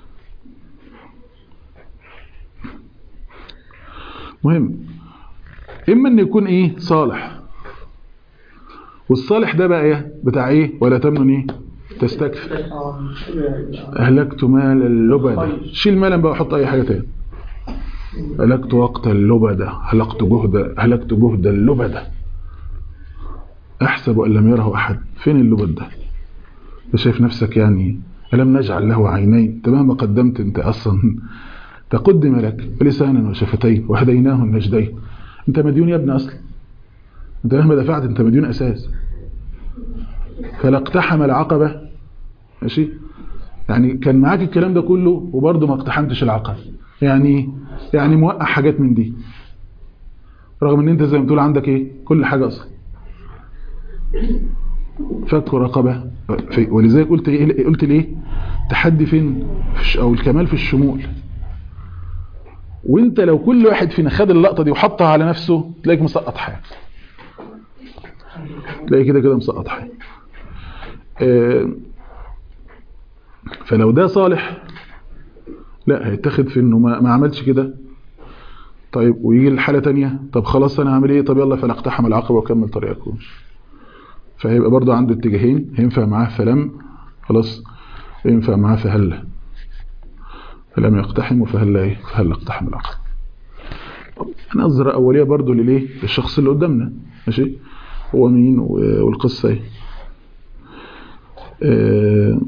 مهم اما ان يكون ايه صالح والصالح ده بقى ايه بتاع ايه ولا تمنن ايه تستكثر أهلكت مال اللبدة شيل مالا بقى وحط أي حاجة تاني هلكت وقت اللبدة هلكت جهد هلكت جهد اللبدة أحسب أن لم يره أحد فين اللبد ده أنت شايف نفسك يعني ألم نجعل له عينين أنت مهما قدمت أنت أصلا تقدم لك لسانا وشفتين وهديناه النجدين أنت مديون يا ابن أصلا أنت مهما دفعت أنت مديون أساس فلا اقتحم العقبة ماشي يعني كان معاك الكلام ده كله وبرضه ما اقتحمتش العقبة يعني يعني موقع حاجات من دي رغم ان انت زي ما بتقول عندك ايه كل حاجة اصلا فك رقبة في- ولذلك قلت ايه قلت ليه تحدي فين في الش- او الكمال في الشمول وانت لو كل واحد فينا خد اللقطة دي وحطها على نفسه تلاقيك مسقط حاجة تلاقي كده كده مسقط حاجة آه، فلو ده صالح لا هيتاخد في انه ما, ما عملش كده طيب ويجي الحالة تانية طب خلاص انا هعمل ايه طب يلا فلا اقتحم العقبة وكمل طريقكم فهيبقى برضو عنده اتجاهين ينفع معاه فلم خلاص ينفع معاه فهلا فلم يقتحم فهلا ايه فهلا اقتحم العقبة نظرة أولية برضو لليه للشخص اللي قدامنا ماشي هو مين و- والقصة ايه آه،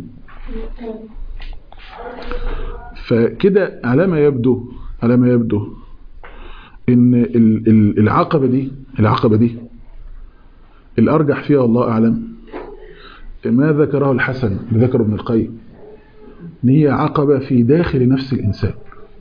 فكده على ما يبدو على ما يبدو ان ال- ال- العقبة دي العقبة دي الارجح فيها الله اعلم ما ذكره الحسن ذكر ابن القيم ان هي عقبة في داخل نفس الانسان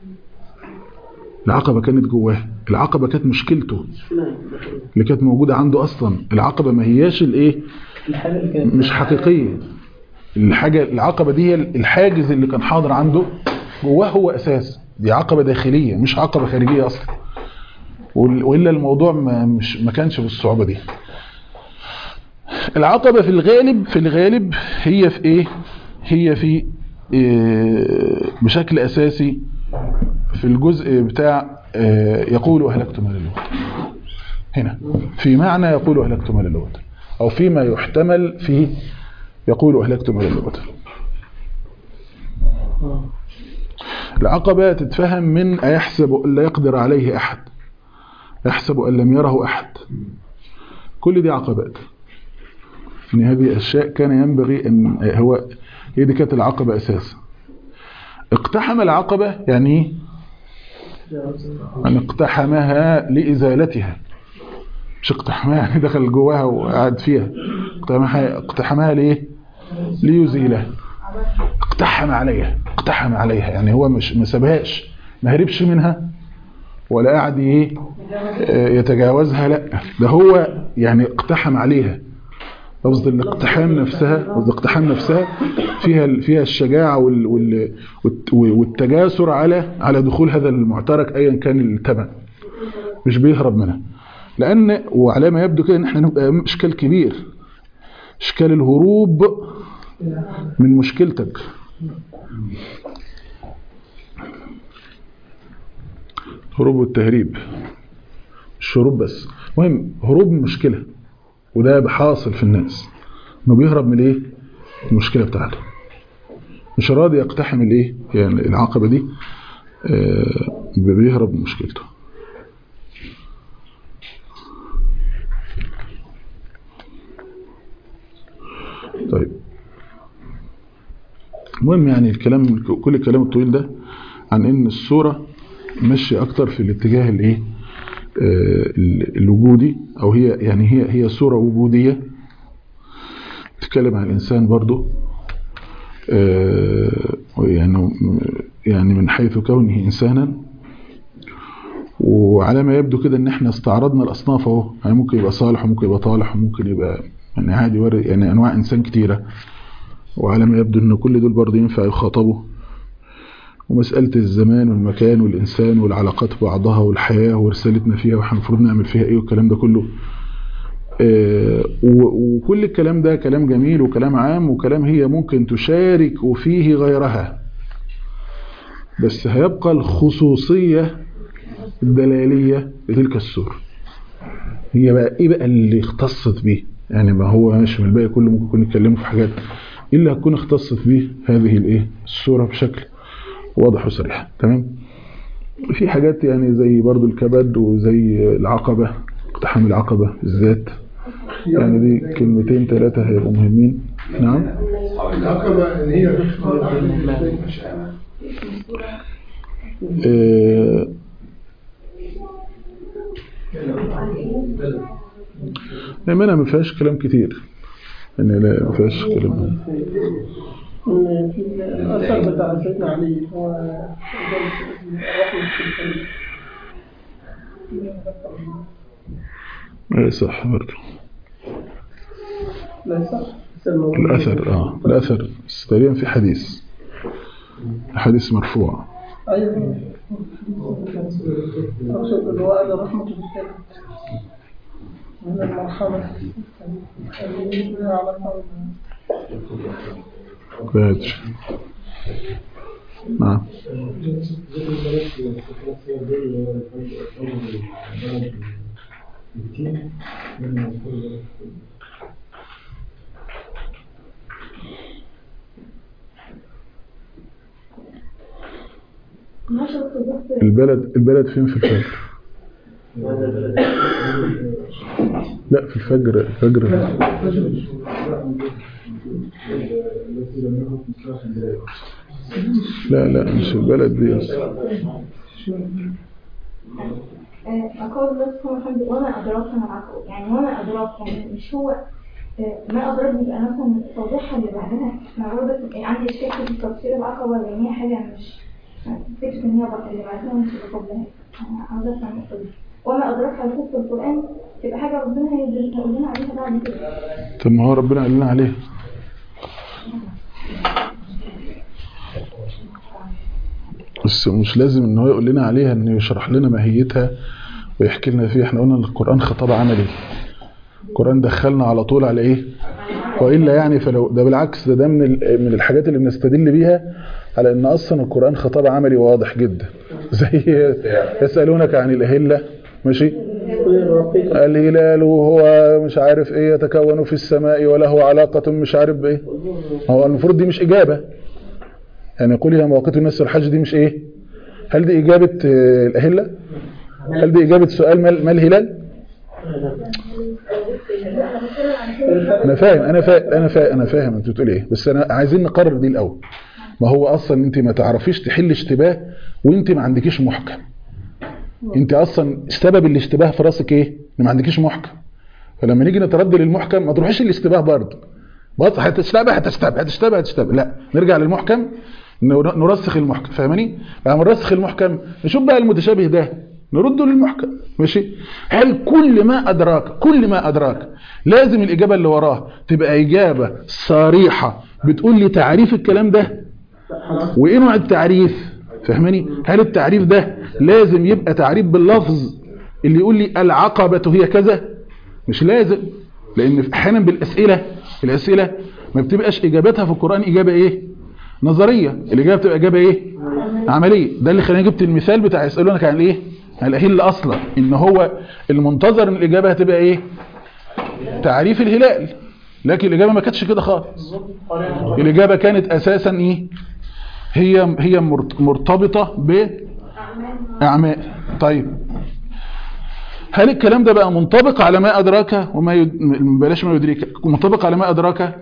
العقبة كانت جواه العقبة كانت مشكلته اللي كانت موجودة عنده اصلا العقبة ما هياش الايه الحاجة اللي كانت مش حقيقية الحاجة العقبة دي هي الحاجز اللي كان حاضر عنده جواه هو أساس دي عقبة داخلية مش عقبة خارجية أصلا وال- وإلا الموضوع ما, مش ما كانش بالصعوبة دي العقبة في الغالب في الغالب هي في إيه هي في إيه بشكل أساسي في الجزء بتاع إيه يقول أهلكت مال اللغة هنا في معنى يقول أهلكت مال اللغة أو فيما يحتمل في يقول أهلكت مال اللغة العقبة تتفهم من أيحسب أن لا يقدر عليه أحد يحسب أن لم يره أحد كل دي عقبات ان هذه أشياء كان ينبغي أن هو هي دي كانت العقبة أساسا اقتحم العقبة يعني ايه؟ أن اقتحمها لإزالتها مش اقتحمها يعني دخل جواها وقعد فيها اقتحمها, اقتحمها ليه ليزيلها اقتحم عليها اقتحم عليها يعني هو مش ما سابهاش ما هربش منها ولا قاعد ايه آه، يتجاوزها لا ده هو يعني اقتحم عليها قصد الاقتحام نفسها قصد الاقتحام نفسها فيها فيها الشجاعة وال وال والت- والتجاسر على على دخول هذا المعترك ايا كان الثمن مش بيهرب منها لان وعلى ما يبدو كده ان احنا نبقى اشكال كبير اشكال الهروب من مشكلتك هروب والتهريب مش هروب بس مهم هروب من مشكلة وده بحاصل في الناس انه بيهرب من ايه المشكلة بتاعته مش راضي يقتحم الايه يعني العقبة دي آه، بيهرب من مشكلته طيب المهم يعني الكلام كل الكلام الطويل ده عن ان الصورة ماشية اكتر في الاتجاه الايه آه، الوجودي او هي يعني هي هي صورة وجودية تتكلم عن الانسان برضو آه، يعني يعني من حيث كونه انسانا وعلى ما يبدو كده ان احنا استعرضنا الاصناف اهو يعني ممكن يبقى صالح وممكن يبقى طالح وممكن يبقى يعني عادي ورد يعني انواع انسان كتيره وعلى ما يبدو ان كل دول برضه ينفع يخاطبوا ومسألة الزمان والمكان والإنسان والعلاقات بعضها والحياة ورسالتنا فيها واحنا المفروض نعمل فيها ايه والكلام ده كله آه، و- وكل الكلام ده كلام جميل وكلام عام وكلام هي ممكن تشارك فيه غيرها بس هيبقى الخصوصية الدلالية لتلك السورة هي بقى ايه بقى اللي اختصت بيه يعني ما هو ماشي من الباقي كله ممكن يكون يتكلموا في حاجات ايه اللي هتكون اختصت بيه هذه الايه السورة بشكل واضح وصريح تمام في حاجات يعني زي برضو الكبد وزي العقبة اقتحام العقبة بالذات يعني دي كلمتين ثلاثة هيبقوا مهمين نعم العقبة اللي هي آه، منها ما فيهاش كلام كتير يعني لا ما فيهاش كلام إن في الأثر بتاع سيدنا علي هو الرحمة في القلب ايه صح برضه لا صح بس الموضوع- الأثر اه الأثر بس تقريبا في حديث حديث مرفوع أيوة أقصد اللي هو أنا رحمة في القلب من المرحمة اللي لها علاقة كويس نعم ما شفت بس البلد البلد فين في الفجر لا في الفجر الفجر لا لا مش البلد دي أصلا آه، أقول بس هو الحمد لله وما أدراك ما العقل يعني وما أدراك يعني مش هو آه، ما أدراك بيبقى مثلا توضيحها اللي بعدها أنا برضه يعني عندي إشكال في تفسير العقبة لأن هي حاجة مش فكرة إن هي بقى اللي بعدها مش اللي قبلها أنا عاوزة أفهم النقطة دي وما أدراك على في القرآن تبقى حاجة ربنا هيدل- هيقول لنا عليها بعد كده طب ما هو ربنا قال لنا عليه بس مش لازم ان هو يقول لنا عليها انه يشرح لنا ماهيتها ويحكي لنا فيها احنا قلنا ان القرآن خطاب عملي القرآن دخلنا على طول على ايه والا يعني فلو ده بالعكس ده, ده من ال- من الحاجات اللي بنستدل بيها على ان اصلا القرآن خطاب عملي واضح جدا زي يسألونك عن الأهلة ماشي الهلال وهو مش عارف ايه يتكون في السماء وله علاقة مش عارف بايه هو المفروض دي مش اجابة يعني يقول هي مواقيت الناس والحج دي مش ايه هل دي اجابة آه، الاهلة هل دي اجابة سؤال ما ما الهلال انا فاهم انا فاهم انا فاهم انا فاهم انت بتقول ايه بس انا عايزين نقرر دي الاول ما هو اصلا انت ما تعرفيش تحل اشتباه وانت ما عندكيش محكم انت اصلا سبب الاشتباه في راسك ايه ان ما عندكيش محكم فلما نيجي نتردد للمحكم ما تروحيش الاشتباه برضه بص هتشتبه هتشتبه هتشتبه هتشتبه لا نرجع للمحكم نر- نرسخ المحكم فاهماني لما نرسخ المحكم نشوف بقى المتشابه ده نرده للمحكم ماشي هل كل ما ادراك كل ما ادراك لازم الاجابه اللي وراه تبقى اجابه صريحه بتقول لي تعريف الكلام ده وايه نوع التعريف فاهماني هل التعريف ده لازم يبقى تعريف باللفظ اللي يقول لي العقبة هي كذا مش لازم لان في احيانا بالاسئلة الاسئلة ما بتبقاش اجابتها في القرآن اجابة ايه نظرية الاجابة بتبقى اجابة ايه عملية ده اللي خلاني جبت المثال بتاع يسألونك عن ايه عن الاهل اصلا ان هو المنتظر ان الاجابة هتبقى ايه تعريف الهلال لكن الاجابه ما كانتش كده خالص الاجابه كانت اساسا ايه هي هي مرت- مرتبطه باعمال طيب هل الكلام ده بقى منطبق على ما ادراك وما يد... بلاش ما يدريك منطبق على ما ادراك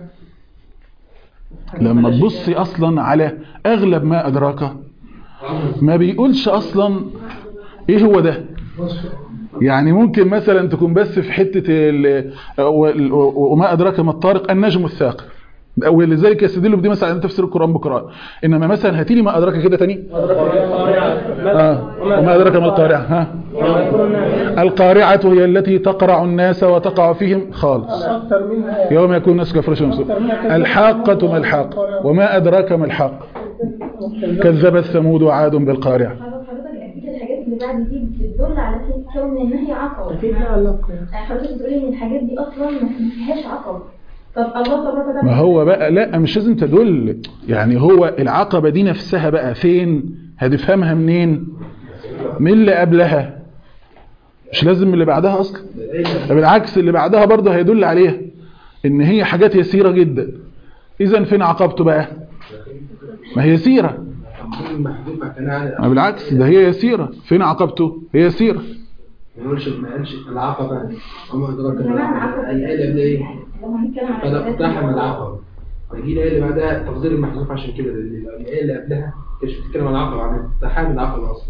لما تبصي اصلا على اغلب ما ادراك ما بيقولش اصلا ايه هو ده يعني ممكن مثلا تكون بس في حتة ال- و- و- وما أدراك ما الطارق النجم الثاقب ولذلك يستدلوا بدي مثلا عن تفسير القرآن بقراءة إنما مثلا هاتي لي ما أدراك كده تاني آه. وما أدراك ما القارعة ها القارعة هي التي تقرع الناس وتقع فيهم خالص أكثر منها يوم يكون الناس كفرش ومسوء الحاقة ما الحاقة وما أدراك ما الحاقة كذبت ثمود وعاد بالقارعة حضرتك اكيد الحاجات اللي بعد دي بتدل على كون ان هي عقبه أكيد لها علاقة يعني حضرتك بتقولي ان الحاجات دي اصلا ما فيهاش عقبه طب الله تبارك وتعالى ما هو بقى لا مش لازم تدل يعني هو العقبة دي نفسها بقى فين هتفهمها منين من اللي قبلها مش لازم من اللي بعدها اصلا بالعكس اللي بعدها برضه هيدل عليها ان هي حاجات يسيرة جدا اذا فين عقبته بقى ما هي يسيرة محذوفة كان ما بالعكس ده هي يسيرة فين عقبته هي يسيرة ما يقولش ما قالش العقبة وما أدراك زمان ما عقبة. العقبة الآية اللي إيه؟ لو هنتكلم عن قد الحاجات دي- اقتحم العقبة فيجي الآية اللي بعدها تقدير المحذوف عشان كده لأن الآية اللي قبلها كانت بتتكلم عن العقبة عن اقتحام العقبة أصلا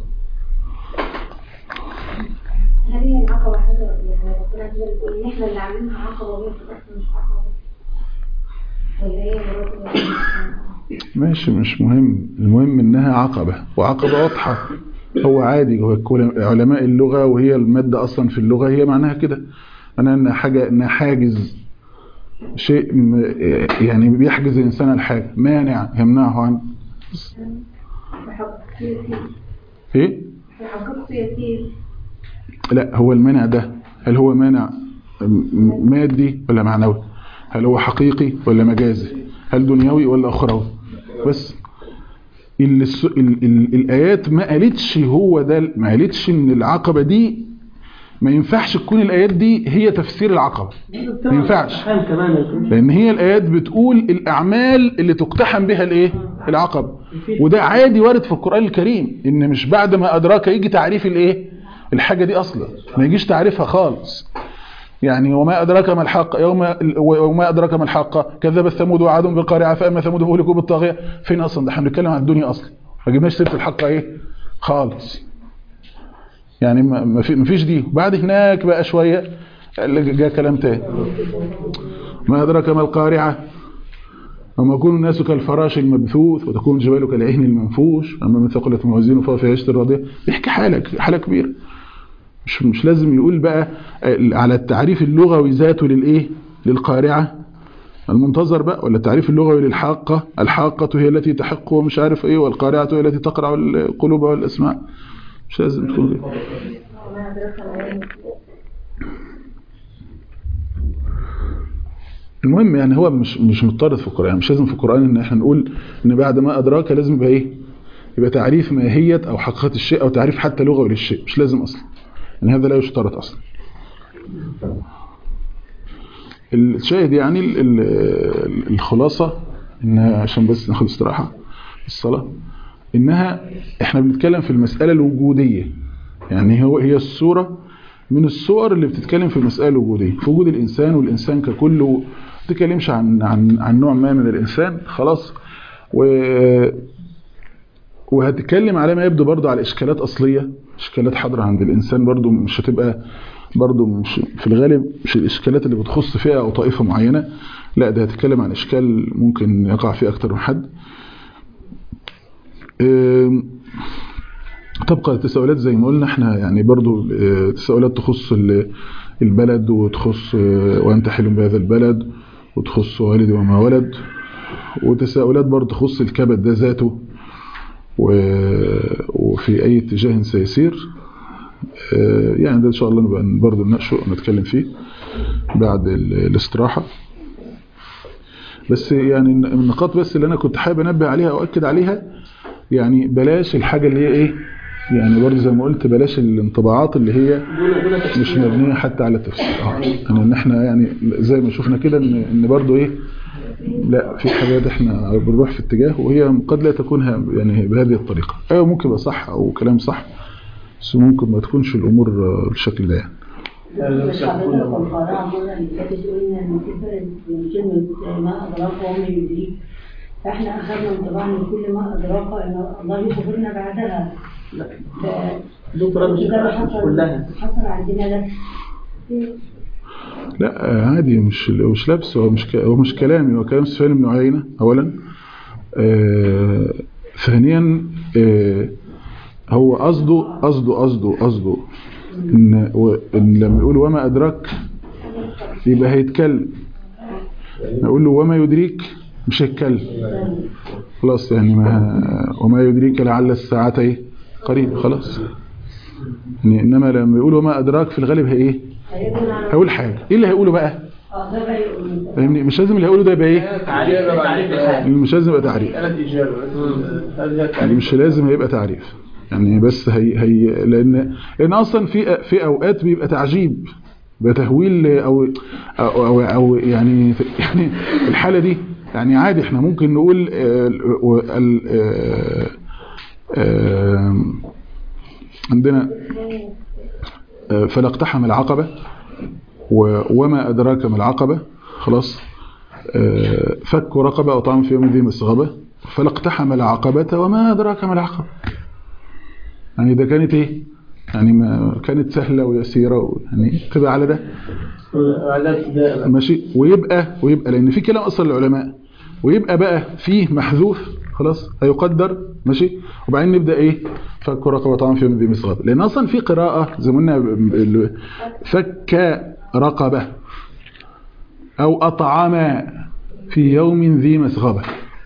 هل هي العقبه حاجه يعني ربنا كده بيقول ان احنا اللي عاملينها عقبه وهي في الاصل مش عقبه ولا هي مجرد ماشي مش مهم المهم انها عقبة وعقبة واضحة هو عادي هو كل- علماء اللغة وهي المادة اصلا في اللغة هي معناها كده معناها انها حاجة انها حاجز شيء م- يعني بيحجز الانسان الحاجة مانع يمنعه عن في حقيقة يسير ايه في حقيقة يسير لا هو المانع ده هل هو مانع م- مادي ولا معنوي هل هو حقيقي ولا مجازي هل دنيوي ولا اخروي بس ال الس- ال ال الآيات ما قالتش هو ده ما قالتش ان العقبة دي ما ينفعش تكون الآيات دي هي تفسير العقبة ما ينفعش فاهم كمان يا دكتور. لان هي الآيات بتقول الأعمال اللي تقتحم بها الايه العقبة وده عادي وارد في القرآن الكريم ان مش بعد ما أدراك يجي تعريف الايه الحاجة دي أصلا ما يجيش تعريفها خالص يعني وما أدراك ما الحق يوم وما أدراك ما الحق كذب ثمود وعاد بالقارعة فأما ثمود فأهلكوا بالطاغية فين أصلا ده احنا بنتكلم عن الدنيا أصلا ما جبناش سيرة الحق إيه خالص يعني ما ما في- ما فيش دي بعد هناك بقى شوية اللي جاء كلام تاني ما أدراك ما القارعة وما يكون الناس كالفراش المبثوث وتكون الجبال كالعهن المنفوش أما من ثقلت موازينه فهو في عيشة راضية بيحكي حالة حالة كبيرة مش مش لازم يقول بقى على التعريف اللغوي ذاته للايه للقارعة المنتظر بقى ولا التعريف اللغوي للحاقة الحاقة هي التي تحق ومش عارف ايه والقارعة هي التي تقرع القلوب والاسماء مش لازم تكون كده. وما أدراك ما يوم المهم يعني هو مش مش مضطرد في القرآن مش لازم في القرآن ان احنا نقول ان بعد ما ادراك لازم يبقى ايه يبقى تعريف ماهية او حقيقة الشيء او تعريف حتى لغوي للشيء مش لازم اصلا يعني هذا لا يشترط اصلا الشاهد يعني ال- ال- الخلاصة ان عشان بس ناخد استراحة في الصلاة انها احنا بنتكلم في المسألة الوجودية يعني هو هي الصورة من الصور اللي بتتكلم في المسألة الوجودية في وجود الإنسان والإنسان ككل ما بتتكلمش عن عن عن نوع ما من الإنسان خلاص و وهتتكلم على ما يبدو برضه على إشكالات أصلية إشكالات حاضرة عند الإنسان برضه مش هتبقى برضه مش في الغالب مش الإشكالات اللي بتخص فئة أو طائفة معينة لا ده هتتكلم عن إشكال ممكن يقع فيه أكتر من حد أم، تبقى التساؤلات زي ما قلنا احنا يعني برضو اه، تساؤلات تخص ال- البلد وتخص اه، وانت حلم بهذا البلد وتخص والدي وما ولد وتساؤلات برضو تخص الكبد ده ذاته و- وفي اي اتجاه سيسير اه، يعني ده ان شاء الله نبقى برضو نناقشه ونتكلم فيه بعد ال- الاستراحة بس يعني النقاط بس اللي انا كنت حابب انبه عليها واكد عليها يعني بلاش الحاجة اللي هي ايه يعني برضه زي ما قلت بلاش الانطباعات اللي هي دون دون تفسير. مش مبنيه حتى على التفسير اه يعني ان احنا يعني زي ما شفنا كده ان ان برضه ايه لا في حاجات احنا بنروح في اتجاه وهي قد لا تكون ه- يعني بهذه الطريقه ايوه ممكن يبقى صح او كلام صح بس ممكن ما تكونش الامور آه، بالشكل ده يعني بس حضرتك القراءة المرة اللي فاتت قلنا إن في فرق بين كلمة ما أدراك وما يدريك فإحنا أخذنا انطباع من كل ما أدراك إن الله يخبرنا بعدها لا ف- دكتورة مش ده مش حصل كلها حصل عندنا ده لا آه، عادي مش مش لبس هو مش ك- هو مش كلامي هو كلام سفيان بن عيينة اولا آه ثانيا آه هو قصده قصده قصده قصده ان و- إن لما يقول وما ادراك يبقى هيتكلم يقول له وما يدريك مش هيتكلم خلاص يعني ما وما يدريك لعل الساعة ايه قريب خلاص يعني انما لما يقول وما ادراك في الغالب هي ايه هيقول حاجه ايه اللي هيقوله بقى اه ده بقى يقول فاهمني مش لازم اللي هيقوله ده يبقى ايه تعريف تعريف الحال مش لازم يبقى تعريف آلة إجابة هذه يعني التعريف مش لازم هيبقى تعريف يعني بس هي هي لان لان اصلا في في اوقات بيبقى تعجيب بيبقى تهويل او او او, أو يعني يعني الحاله دي يعني عادي احنا ممكن نقول آه، ال- آه، آه، عندنا آه، فلاقتحم العقبة و- وما أدراك ما العقبة خلاص آه، فك رقبة أو طعام في يوم ذي مسغبة فلاقتحم العقبة وما أدراك ما العقبة يعني ده كانت إيه يعني ما كانت سهلة ويسيرة و- يعني تبقى على ده علاج ده ماشي ويبقى ويبقى لان في كلام اصلا العلماء ويبقى بقى فيه محذوف خلاص هيقدر ماشي وبعدين نبدا ايه فك رقبه طعام في يوم ذي مسغبه لان اصلا في قراءه زي ما قلنا ب- ال- فك رقبه او اطعم في يوم ذي مسغبه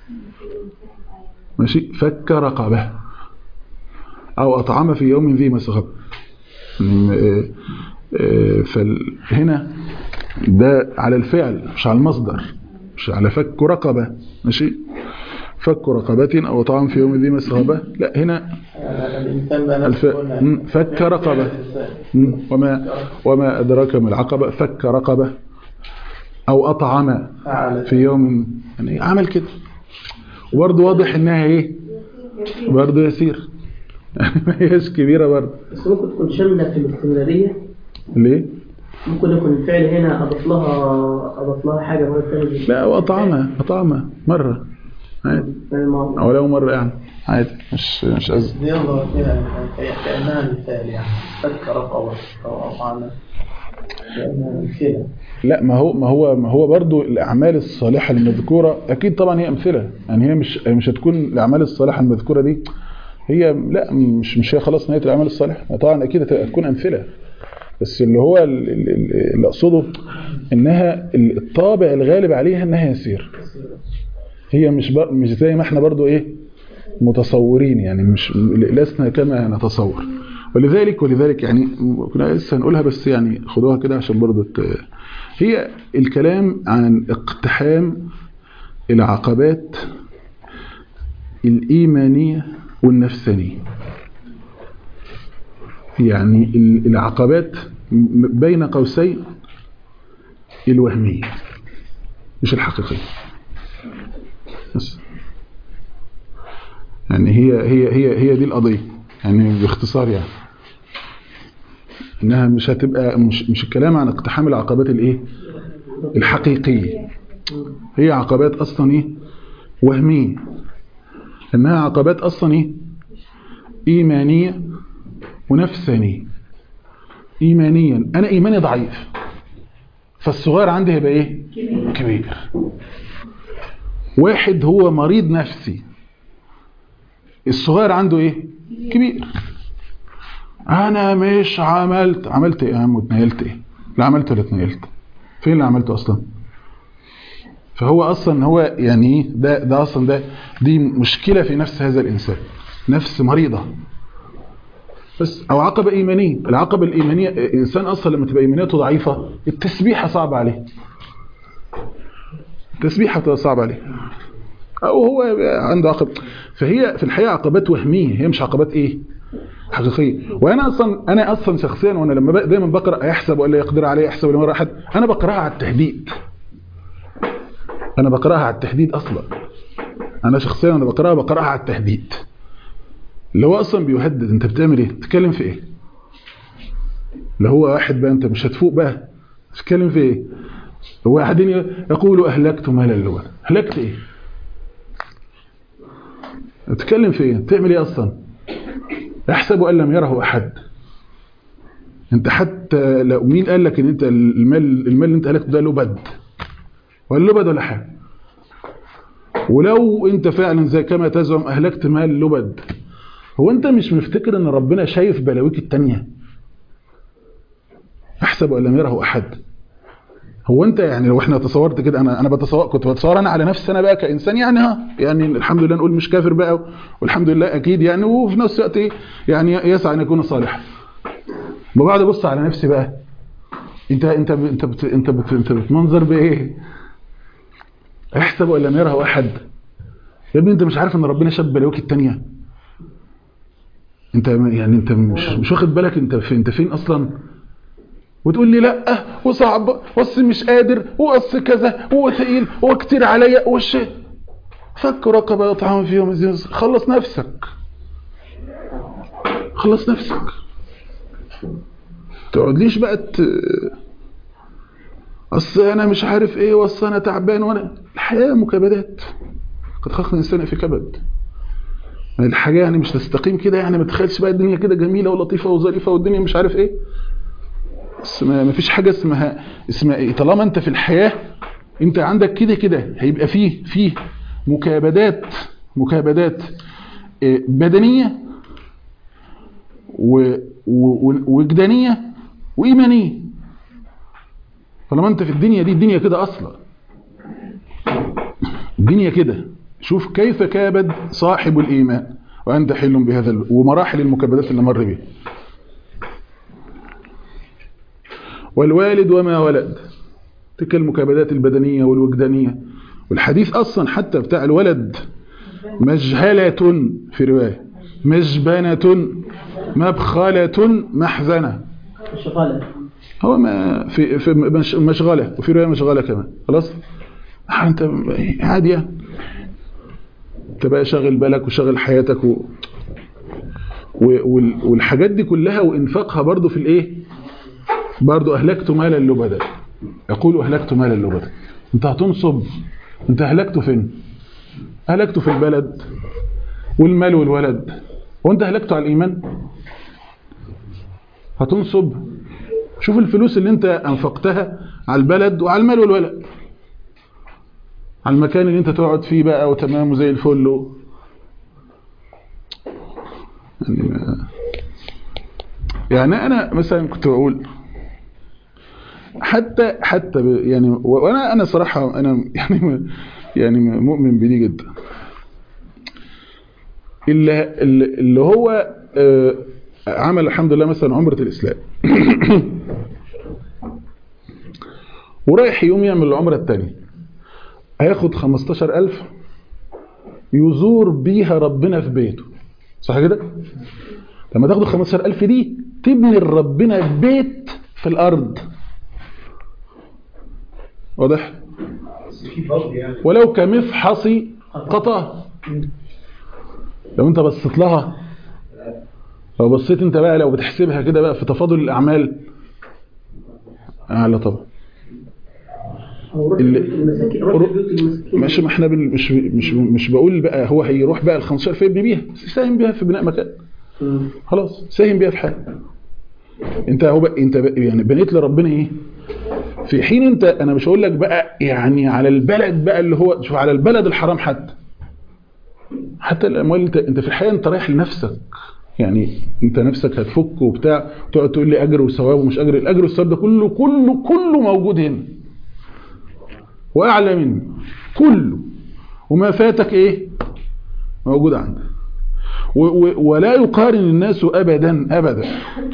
ماشي فك رقبه او اطعم في يوم ذي مسغبه يعني، آه، آه، فهنا ده على الفعل مش على المصدر مش على فك رقبة ماشي فك رقبة أو طعام في يوم ذي مسغبة لا هنا الإنسان بقى الف... نفسه قلنا مم، فك رقبة مم، وما وما أدراك ما العقبة فك رقبة أو أطعم فعل في يوم يعني عمل كده وبرضه واضح إنها إيه برضه يسير يعني ما هيش كبيرة برضه بس ممكن تكون شاملة في الاستمرارية ليه؟ ممكن يكون الفعل هنا أضاف لها أضاف لها حاجة مرة ثانية لا وأطعمها أطعمها مرة عادي أو لو مرة يعني عادي مش مش أزمة ينظر فيها كأنها مثال يعني فك رقبة أو أطعمة كأنها مثال لا ما هو ما هو ما هو برضو الاعمال الصالحه المذكوره اكيد طبعا هي امثله يعني هي مش مش هتكون الاعمال الصالحه المذكوره دي هي لا مش مش هي خلاص نهايه الاعمال الصالحه طبعا اكيد هت- هتكون امثله بس اللي هو ال- ال- ال- اللي اقصده انها الطابع الغالب عليها انها يسير هي مش بر مش زي ما احنا برضو ايه متصورين يعني مش لسنا كما نتصور ولذلك ولذلك يعني كنا لسه هنقولها بس يعني خدوها كده عشان برضو ت... هي الكلام عن اقتحام العقبات الإيمانية والنفسانية يعني ال- العقبات م- بين قوسين الوهمية مش الحقيقية بس يعني هي هي هي هي دي القضية يعني باختصار يعني انها مش هتبقى مش مش الكلام عن اقتحام العقبات الايه الحقيقية هي عقبات اصلا ايه وهمية انها عقبات اصلا ايه ايمانية ونفسانية ايمانيا انا ايماني ضعيف فالصغير عندي هيبقى ايه كبير واحد هو مريض نفسي الصغير عنده ايه كبير انا مش عملت عملت ايه يا عم واتنيلت ايه لا عملت ولا اتنيلت فين اللي عملته اصلا فهو اصلا هو يعني ايه ده ده اصلا ده دي مشكله في نفس هذا الانسان نفس مريضه بس او عقبه ايمانيه العقبه الايمانيه الانسان اصلا لما تبقى ايمانيته ضعيفه التسبيحه صعبه عليه التسبيحه تبقى صعبه عليه او هو عنده عقب فهي في الحقيقه عقبات وهميه هي مش عقبات ايه حقيقيه وانا اصلا انا اصلا شخصيا وانا لما بق- دايما بقرا يحسب ولا يقدر عليه يحسب ولا مره احد انا بقراها على التهديد انا بقراها على التهديد اصلا انا شخصيا انا بقراها بقراها على التهديد اللي هو اصلا بيهدد انت بتعمل ايه بتتكلم في ايه اللي هو واحد بقى انت مش هتفوق بقى بتتكلم في ايه هو قاعدين يقولوا اهلكت مال اللغه اهلكت ايه بتتكلم في ايه بتعمل ايه اصلا يحسب ان لم يره احد انت حتى لو مين قال لك ان انت المال المال اللي انت قالك ده لبد ولا لبد ولا حاجه ولو انت فعلا زي كما تزعم اهلكت مال لبد هو انت مش مفتكر ان ربنا شايف بلاويك التانية احسب ان لم يره احد هو انت يعني لو احنا تصورت كده انا انا بتصور كنت بتصور انا على نفسي انا بقى كانسان يعني ها يعني الحمد لله نقول مش كافر بقى والحمد لله اكيد يعني وفي نفس الوقت ايه يعني يسعى ان يكون صالحا ما بعد ابص على نفسي بقى انت انت ب- انت بت انت بت انت بتمنظر بايه احسب ان لم يره احد يا ابني انت مش عارف ان ربنا شاب بلاويك التانية انت يعني انت مش مش واخد بالك انت في انت فين اصلا وتقول لي لا وصعب واصل مش قادر واصل كذا وثقيل وكتير عليا وش فك رقبه يطعم فيهم الزين خلص نفسك خلص نفسك تقعدليش بقى ت... اصل انا مش عارف ايه واصل انا تعبان وانا الحياه مكابدات قد خلقنا الانسان في كبد الحاجه يعني مش تستقيم كده يعني ما تخيلش بقى الدنيا كده جميله ولطيفه وظريفه والدنيا مش عارف ايه بس ما ما فيش حاجه اسمها اسمها ايه طالما انت في الحياه انت عندك كده كده هيبقى فيه فيه مكابدات مكابدات إيه، بدنيه و- و- ووجدانيه وايمانيه طالما انت في الدنيا دي الدنيا كده اصلا الدنيا كده شوف كيف كابد صاحب الايمان وانت حل بهذا ال- ومراحل المكابدات اللي مر بها والوالد وما ولد تلك المكابدات البدنية والوجدانية والحديث أصلا حتى بتاع الولد مجهلة في رواية مجبنة مبخلة محزنة الشغالة هو ما في, في مش- مشغلة وفي رواية مشغلة كمان خلاص آه، انت عادي يعني انت بقى شاغل بالك وشاغل حياتك و... و... وال- والحاجات دي كلها وانفاقها برضو في الايه برضو اهلكت مالا لبدا يقول اهلكت مالا لبدا انت هتنصب انت اهلكته فين اهلكته في البلد والمال والولد وانت اهلكته على الايمان هتنصب شوف الفلوس اللي انت انفقتها على البلد وعلى المال والولد على المكان اللي انت تقعد فيه بقى وتمام وزي الفل و... يعني, ما... يعني انا مثلا كنت بقول حتى حتى ب... يعني و- وانا انا صراحه انا يعني م- يعني مؤمن بدي جدا اللي اللي هو آه، عمل الحمد لله مثلا عمره الاسلام ورايح يوم يعمل العمره الثانيه هياخد 15000 يزور بيها ربنا في بيته صح كده لما تاخد 15000 دي تبني لربنا بيت في الارض واضح في فضل يعني ولو كمفحص قطاه لو انت بصيت لها لو بصيت انت بقى لو بتحسبها كده بقى في تفاضل الاعمال اعلى طبعا أو روح اللي- بيوت المساكين روح بيوت المساكين مش ما احنا بال- مش مش مش بقول بقى هو هيروح بقى ال 15000 يبني بيها بس يساهم بيها في بناء مكان مم. خلاص ساهم بيها في حاجه انت هو بقى انت بقى يعني بنيت لربنا ايه في حين انت انا مش هقول لك بقى يعني على البلد بقى اللي هو شوف على البلد الحرام حتى حتى الاموال انت انت في الحقيقه انت رايح لنفسك يعني انت نفسك هتفك وبتاع تقعد تقول لي اجر وثواب ومش اجر الاجر والثواب ده كله كله كله موجود هنا واعلى منه كله وما فاتك ايه موجود عندك و- و- ولا يقارن الناس ابدا ابدا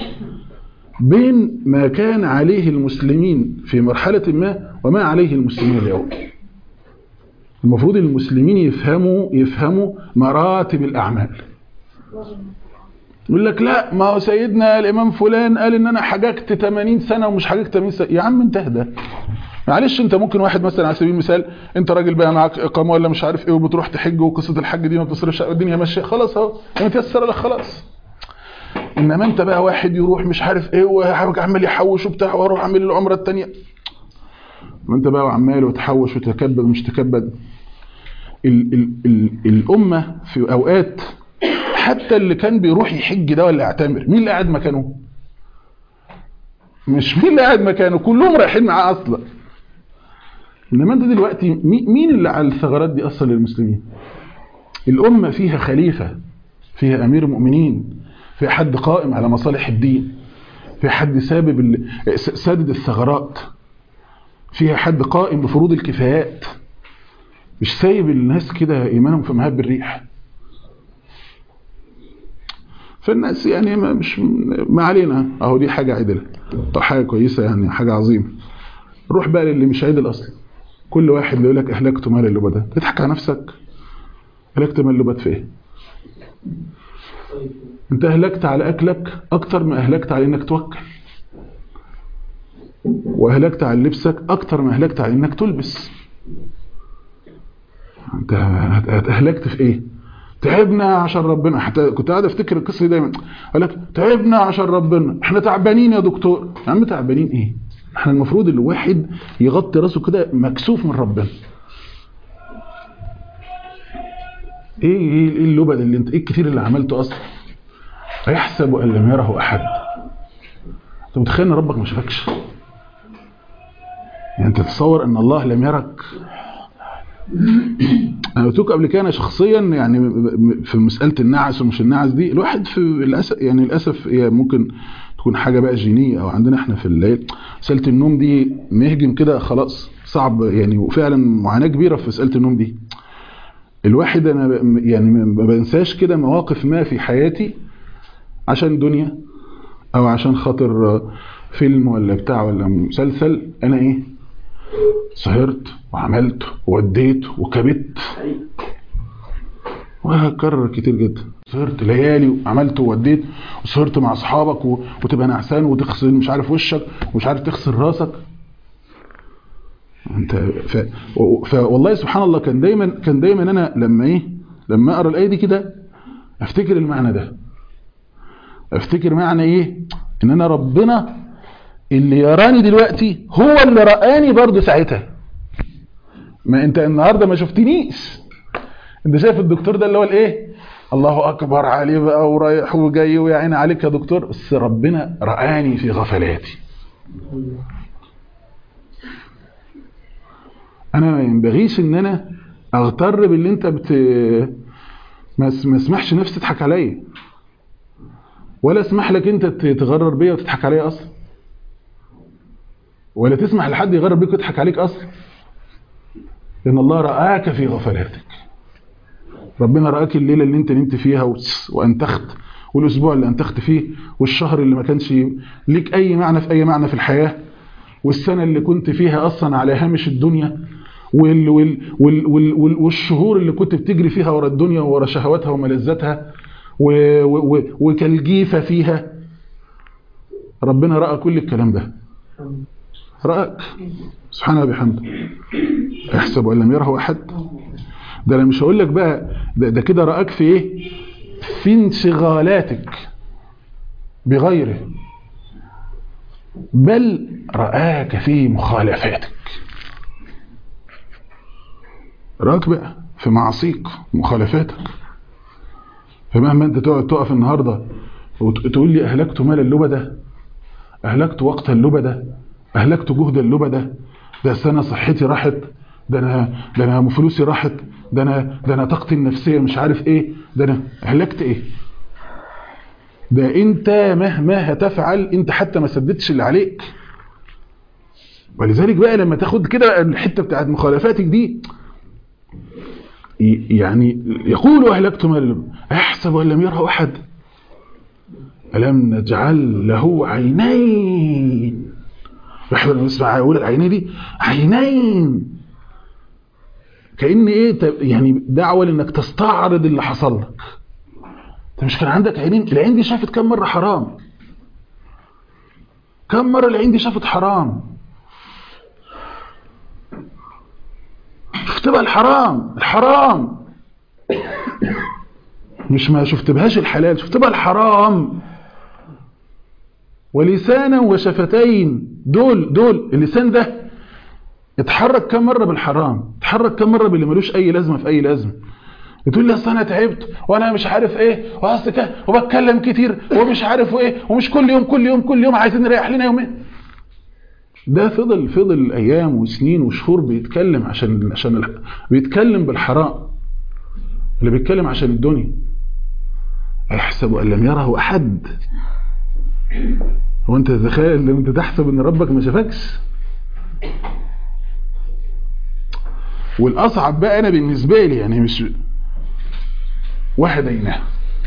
بين ما كان عليه المسلمين في مرحلة ما وما عليه المسلمين اليوم المفروض المسلمين يفهموا يفهموا مراتب الأعمال يقول لك لا ما هو سيدنا الامام فلان قال ان انا حججت 80 سنه ومش حججت 80 سنه يا عم انت اهدى معلش انت ممكن واحد مثلا على سبيل المثال انت راجل بقى معاك اقامه ولا مش عارف ايه وبتروح تحج وقصه الحج دي ما بتصرفش الدنيا ماشيه خلاص اهو متيسر لك خلاص انما انت بقى واحد يروح مش عارف ايه وعمال يحوش وبتاع واروح اعمل العمره الثانيه وانت بقى وعمال وتحوش وتكبد ومش تكبد ال ال ال الامه في اوقات حتى اللي كان بيروح يحج ده ولا يعتمر مين اللي قاعد مكانه مش مين اللي قاعد مكانه كلهم رايحين معاه اصلا انما انت دلوقتي مين اللي على الثغرات دي اصلا للمسلمين الامه فيها خليفه فيها امير مؤمنين في حد قائم على مصالح الدين في حد سابب سادد الثغرات فيها حد قائم بفروض الكفايات مش سايب الناس كده ايمانهم في مهب الريح فالناس يعني ما مش ما علينا اهو دي حاجه عدله طب حاجه كويسه يعني حاجه عظيمه روح بقى للي مش عدل اصلا كل واحد اللي يقول لك اهلكت مال اللبد تضحك على نفسك اهلكت مال اللبد في ايه انت اهلكت على اكلك اكتر ما اهلكت على انك توكل واهلكت على لبسك اكتر ما اهلكت على انك تلبس انت اهلكت في ايه تعبنا عشان ربنا حتى كنت قاعد افتكر القصه دي دايما قال لك تعبنا عشان ربنا احنا تعبانين يا دكتور يا عم تعبانين ايه احنا المفروض الواحد يغطي راسه كده مكسوف من ربنا ايه ايه اللبد اللي انت ايه الكتير اللي عملته اصلا يحسب ان لم يره احد انت متخيل ان ربك ما شافكش يعني انت تتصور ان الله لم يرك انا قلت لكم قبل كده انا شخصيا يعني في مساله النعس ومش النعس دي الواحد في للاسف يعني للاسف هي ممكن تكون حاجه بقى جينيه او عندنا احنا في الليل مساله النوم دي مهجم كده خلاص صعب يعني وفعلا معاناه كبيره في مساله النوم دي الواحد انا يعني ما بنساش كده مواقف ما في حياتي عشان دنيا او عشان خاطر فيلم ولا بتاع ولا مسلسل انا ايه سهرت وعملت ووديت وكبت وهكرر كتير جدا سهرت ليالي وعملت ووديت وسهرت مع اصحابك و... وتبقى نعسان وتغسل مش عارف وشك ومش عارف تغسل راسك انت ف... ف... والله سبحان الله كان دايما كان دايما انا لما ايه لما اقرا الايه دي كده افتكر المعنى ده افتكر معنى ايه ان انا ربنا اللي يراني دلوقتي هو اللي رآني برضه ساعتها ما انت النهارده ما شفتنيش انت شايف الدكتور ده اللي هو الايه الله اكبر عليه بقى ورايح وجاي ويا عيني عليك يا دكتور بس ربنا رآني في غفلاتي انا ما ينبغيش ان انا اغتر باللي انت بت ما اسمحش نفسي تضحك عليا ولا اسمح لك انت تغرر بيا وتضحك عليا اصلا ولا تسمح لحد يغرر بيك ويضحك عليك اصلا لان الله رآك في غفلاتك ربنا رآك الليله اللي انت نمت فيها وانتخت والاسبوع اللي انتخت فيه والشهر اللي ما كانش ليك اي معنى في اي معنى في الحياه والسنه اللي كنت فيها اصلا على هامش الدنيا وال وال وال وال وال والشهور اللي كنت بتجري فيها ورا الدنيا ورا شهواتها وملذاتها وكالجيفه فيها ربنا رأى كل الكلام ده رأك سبحانه وبحمده احسب ان لم يره احد ده انا مش هقول لك بقى ده, ده كده رأك في ايه في انشغالاتك بغيره بل رآك في مخالفاتك رآك بقى في معاصيك مخالفاتك فمهما انت تقعد تقف النهارده وتقول لي اهلكت مال اللبده اهلكت وقت اللبده اهلكت جهد اللبده ده سنه صحتي راحت ده انا ده انا فلوسي راحت ده انا ده انا طاقتي النفسيه مش عارف ايه ده انا اهلكت ايه ده انت مهما هتفعل انت حتى ما سددتش اللي عليك ولذلك بقى لما تاخد كده الحته بتاعت مخالفاتك دي يعني يقول اهلكت مال احسب ان لم يره احد الم نجعل له عينين احنا لما نسمع يقول العينين دي عينين كان ايه يعني دعوه لانك تستعرض اللي حصل لك انت مش كان عندك عينين العين دي شافت كم مره حرام كم مره العين دي شافت حرام شفت بقى الحرام الحرام مش ما شفت بهاش الحلال شفت بقى الحرام ولسانا وشفتين دول دول اللسان ده اتحرك كم مرة بالحرام اتحرك كم مرة باللي ملوش اي لازمة في اي لازمة بتقول لي اصل انا تعبت وانا مش عارف ايه واصل كده وبتكلم كتير ومش عارف ايه ومش كل يوم كل يوم كل يوم عايزين نريح لنا يومين ده فضل فضل ايام وسنين وشهور بيتكلم عشان عشان الح- بيتكلم بالحرام اللي بيتكلم عشان الدنيا ايحسب ان لم يره احد هو انت تتخيل لو انت تحسب ان ربك ما شافكش والاصعب بقى انا بالنسبه لي يعني مش واحد عيناه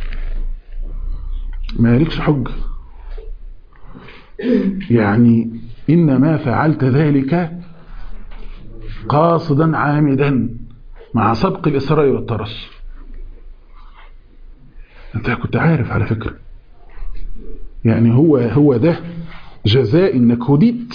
ما لكش حجه يعني انما فعلت ذلك قاصدا عامدا مع سبق الاصرار والترصد انت كنت عارف على فكره يعني هو هو ده جزاء انك هديت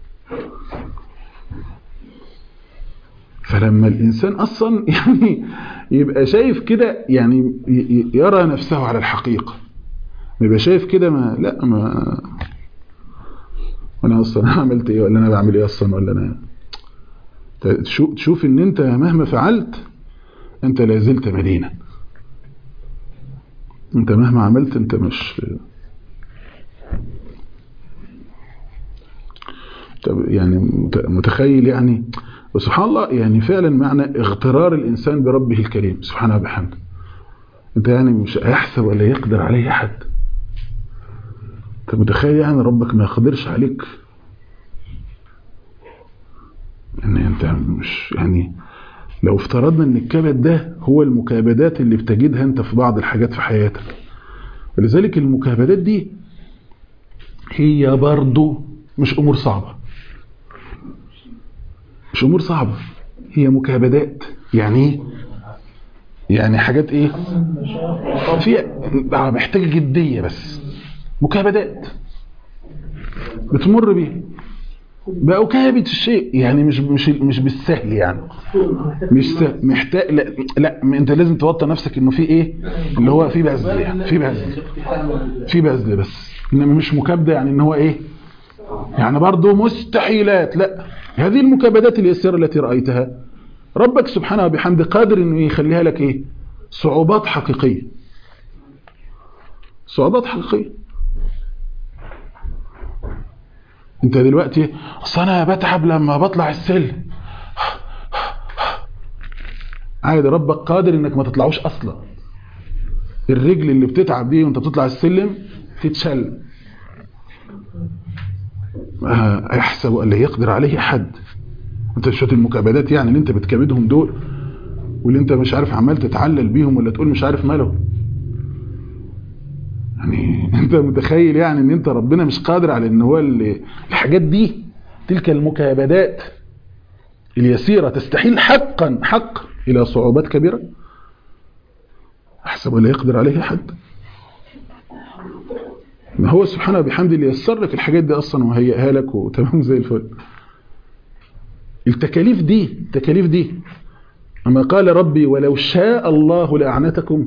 فلما الانسان اصلا يعني يبقى شايف كده يعني ي- ي- يرى نفسه على الحقيقه يبقى شايف كده ما لا ما وانا اصلا عملت ايه ولا انا بعمل ايه اصلا ولا انا تشوف تشوف ان انت مهما فعلت انت لا زلت مدينا انت مهما عملت انت مش طب يعني مت- متخيل يعني وسبحان الله يعني فعلا معنى اغترار الانسان بربه الكريم سبحانه وبحمده انت يعني مش هيحسب ولا يقدر عليه احد انت متخيل يعني ربك ما يقدرش عليك ان انت مش يعني لو افترضنا ان الكبد ده هو المكابدات اللي بتجدها انت في بعض الحاجات في حياتك ولذلك المكابدات دي هي برضو مش امور صعبة مش امور صعبة هي مكابدات يعني ايه يعني حاجات ايه في آه، محتاجة جدية بس مكابدات بتمر بيها بقى أكابد الشيء يعني مش مش مش بالسهل يعني مش سهل محتاج لا, لا انت لازم توطي نفسك انه في ايه اللي هو في بذل يعني في بذل في بذل بس انما مش مكابده يعني ان هو ايه يعني برضه مستحيلات لا هذه المكابدات اليسيره التي رايتها ربك سبحانه وبحمده قادر انه يخليها لك ايه صعوبات حقيقيه صعوبات حقيقيه انت دلوقتي اصل انا بتعب لما بطلع السلم عادي ربك قادر انك ما تطلعوش اصلا الرجل اللي بتتعب دي وانت بتطلع السلم تتشل آه، يحسب ان لا يقدر عليه احد انت شويه المكابدات يعني اللي انت بتكابدهم دول واللي انت مش عارف عمال تتعلل بيهم ولا تقول مش عارف مالهم يعني انت متخيل يعني ان انت ربنا مش قادر على ان هو اللي الحاجات دي تلك المكابدات اليسيرة تستحيل حقا حق الى صعوبات كبيرة احسب لا يقدر عليه احد ما هو سبحانه بحمد اللي يسر لك الحاجات دي اصلا وهيئها لك وتمام زي الفل التكاليف دي التكاليف دي اما قال ربي ولو شاء الله لاعنتكم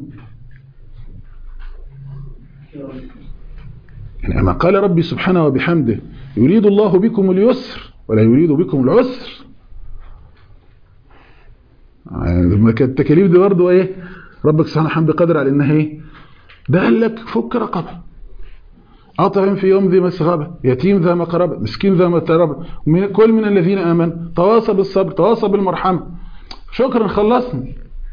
يعني أما قال ربي سبحانه وبحمده يريد الله بكم اليسر ولا يريد بكم العسر يعني لما كانت التكاليف دي برضه ايه ربك سبحانه وبحمده قادر على انها ايه ده قال لك فك رقبه أطعم في يوم ذي مسغبة يتيم ذا مقربة مسكين ذا متربة من كل من الذين آمنوا تواصى بالصبر تواصى بالمرحمة شكرا خلصنا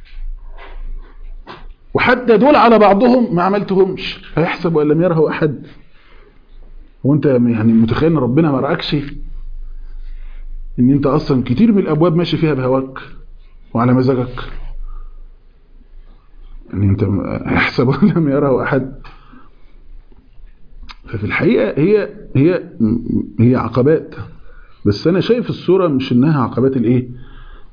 وحتى دول على بعضهم ما عملتهمش هيحسب أن لم يره أحد وانت يعني متخيل ان ربنا ما رأكش ان انت اصلا كتير من الابواب ماشي فيها بهواك وعلى مزاجك ان انت هيحسب أن لم يره احد ففي الحقيقة هي هي هي عقبات بس انا شايف الصورة مش انها عقبات الايه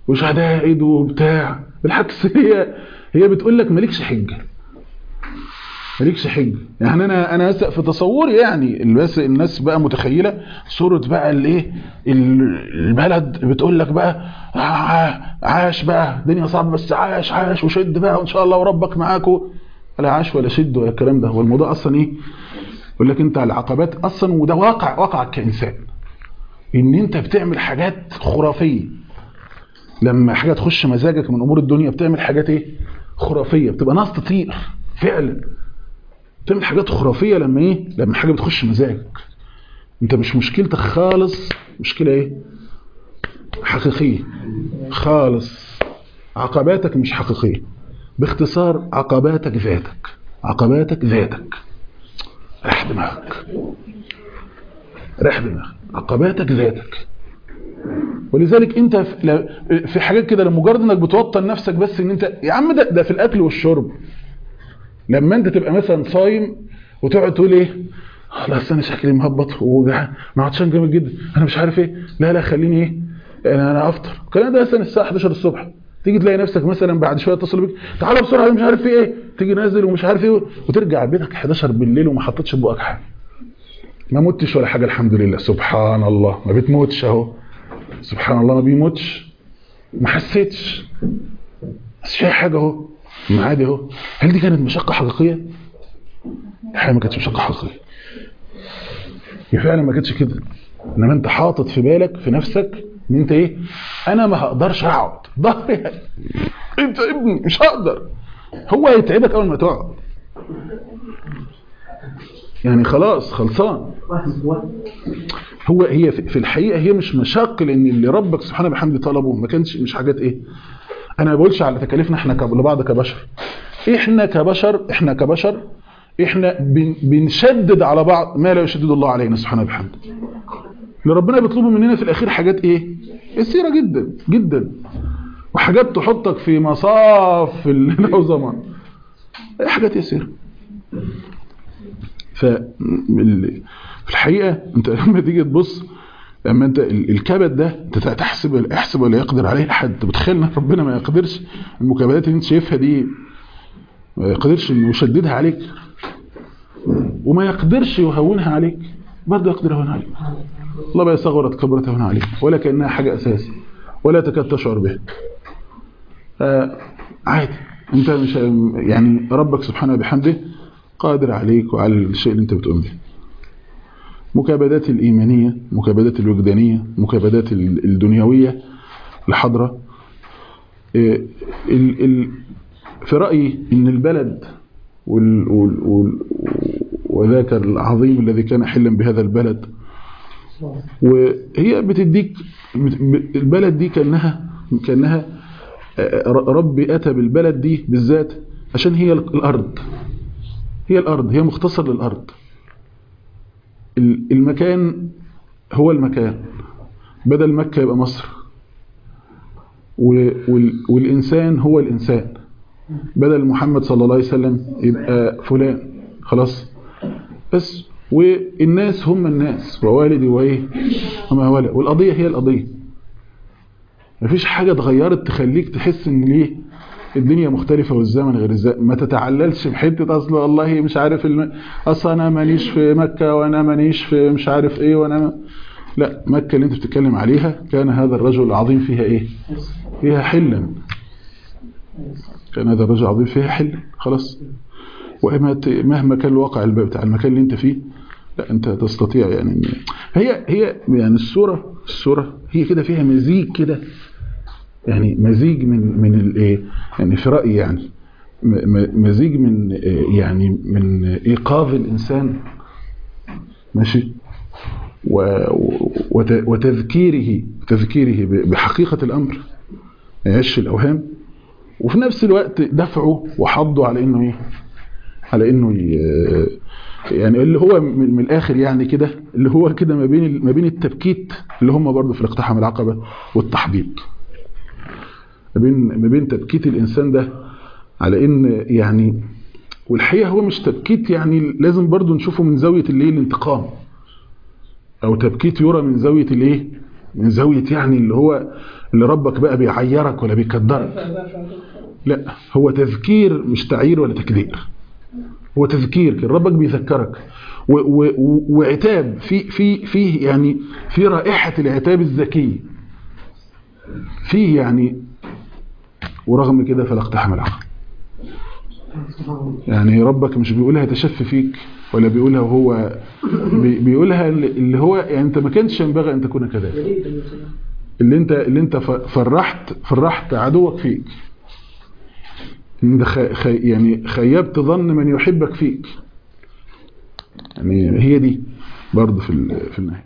وشدائد وبتاع بالعكس هي هي بتقول لك مالكش حجة مالكش حجه يعني انا انا هسه في تصوري يعني بس الناس بقى متخيله صوره بقى الايه ال- البلد بتقول لك بقى ع- عاش بقى الدنيا صعبه بس عاش عاش وشد بقى وان شاء الله وربك معاكم ولا عاش ولا شد ولا الكلام ده هو الموضوع اصلا ايه يقول لك انت العقبات اصلا وده واقع واقعك كانسان ان انت بتعمل حاجات خرافيه لما حاجه تخش مزاجك من امور الدنيا بتعمل حاجات ايه خرافيه بتبقى ناس تطير فعلا بتعمل حاجات خرافيه لما ايه لما حاجه بتخش مزاجك انت مش مشكلتك خالص مشكله ايه حقيقيه خالص عقباتك مش حقيقيه باختصار عقباتك ذاتك عقباتك ذاتك ريح دماغك ريح دماغك عقباتك ذاتك ولذلك انت في ل- في حاجات كده لمجرد انك بتوطن نفسك بس ان انت يا عم ده, ده في الاكل والشرب لما انت تبقى مثلا صايم وتقعد تقول ايه لا أصل انا شكلي مهبط وجعان انا عطشان جامد جدا انا مش عارف ايه لا لا خليني ايه انا انا افطر الكلام ده مثلا الساعه 11 الصبح تيجي تلاقي نفسك مثلا بعد شويه اتصل بيك تعالى بسرعه مش عارف في ايه تيجي نازل ومش عارف ايه وترجع بيتك 11 بالليل وما حطيتش في بقك حاجه ما متش ولا حاجه الحمد لله سبحان الله ما بتموتش اهو سبحان الله ما بيموتش ما حسيتش بس في حاجه اهو ما عادي اهو هل دي كانت مشقه حقيقيه الحقيقه ما كانتش مشقه حقيقيه هي فعلا ما كانتش كده انما انت حاطط في بالك في نفسك ان انت ايه انا ما هقدرش اقعد ظهري انت ابني مش هقدر هو هيتعبك اول ما تقعد يعني خلاص خلصان هو هي في في الحقيقه هي مش مشاق لان اللي ربك سبحانه بحمد طلبه ما كانش مش حاجات ايه انا ما بقولش على تكاليفنا احنا كب- لبعض كبشر احنا كبشر احنا كبشر احنا بن بنشدد على بعض ما لا يشدد الله علينا سبحانه بحمده اللي ربنا بيطلبه مننا في الاخير حاجات ايه يسيره جدا جدا وحاجات تحطك في مصاف العظماء ايه حاجات يسيره ف ال- في الحقيقه انت لما تيجي تبص لما انت ال- الكبد ده انت تحسب احسب ولا يقدر عليه احد انت متخيل ان ربنا ما يقدرش المكابدات اللي انت شايفها دي ما يقدرش انه يشددها عليك وما يقدرش يهونها عليك برضه يقدر يهونها عليك الله بقى صغرت كبرت هنا عليك ولا كانها حاجه اساسيه ولا تكاد تشعر بها آه عادي انت مش يعني ربك سبحانه بحمده قادر عليك وعلى الشيء اللي انت بتقوم به مكابدات الإيمانية مكابدات الوجدانية مكابدات ال- الدنيوية الحضرة إيه، ال- ال- في رأيي إن البلد وال وال وال وذاك العظيم الذي كان حلا بهذا البلد وهي بتديك بت- ب- البلد دي كأنها كأنها آه، ربي أتى بالبلد دي بالذات عشان هي الأرض هي الأرض هي مختصر للأرض ال- المكان هو المكان بدل مكة يبقى مصر و- وال- والإنسان هو الإنسان بدل محمد صلى الله عليه وسلم يبقى فلان خلاص بس والناس هم الناس ووالدي وايه وما ولد والقضية هي القضية مفيش حاجة اتغيرت تخليك تحس ان ليه الدنيا مختلفة والزمن غير الزمن ما تتعللش بحتة اصل والله مش عارف الم... اصل انا مانيش في مكة وانا مانيش في مش عارف ايه وانا ما... لا مكة اللي انت بتتكلم عليها كان هذا الرجل العظيم فيها ايه فيها حلا كان هذا الرجل العظيم فيها حلا خلاص ومهما كان الواقع الب- بتاع المكان اللي انت فيه لا انت تستطيع يعني إن- هي هي يعني الصورة الصورة هي كده فيها مزيج كده يعني مزيج من من الايه يعني في رأيي يعني م- م- مزيج من آه، يعني من ايقاظ الانسان ماشي و- وت- وتذكيره تذكيره ب- بحقيقة الامر ما يعيش الاوهام وفي نفس الوقت دفعه وحضه على انه ايه على انه ي- يعني اللي هو من من الاخر يعني كده اللي هو كده ما بين ما بين التبكيت اللي هم برضه في الاقتحام العقبه والتحضيض ما بين ما بين تبكيت الانسان ده على ان يعني والحقيقه هو مش تبكيت يعني لازم برضه نشوفه من زاويه الايه الانتقام او تبكيت يرى من زاويه الايه من زاويه يعني اللي هو اللي ربك بقى بيعيرك ولا بيكدرك لا هو تذكير مش تعيير ولا تكدير هو تذكير كده ربك بيذكرك و و وعتاب في في فيه يعني في رائحة العتاب الذكي فيه يعني ورغم كده فلا اقتحم العقل يعني ربك مش بيقولها تشف فيك ولا بيقولها وهو بي- بيقولها اللي هو يعني انت ما كانش ينبغي ان تكون كذلك اللي انت اللي انت ف- فرحت فرحت عدوك فيك انت خ- خ- يعني خيبت ظن من يحبك فيك يعني هي دي برضه في ال- في النهايه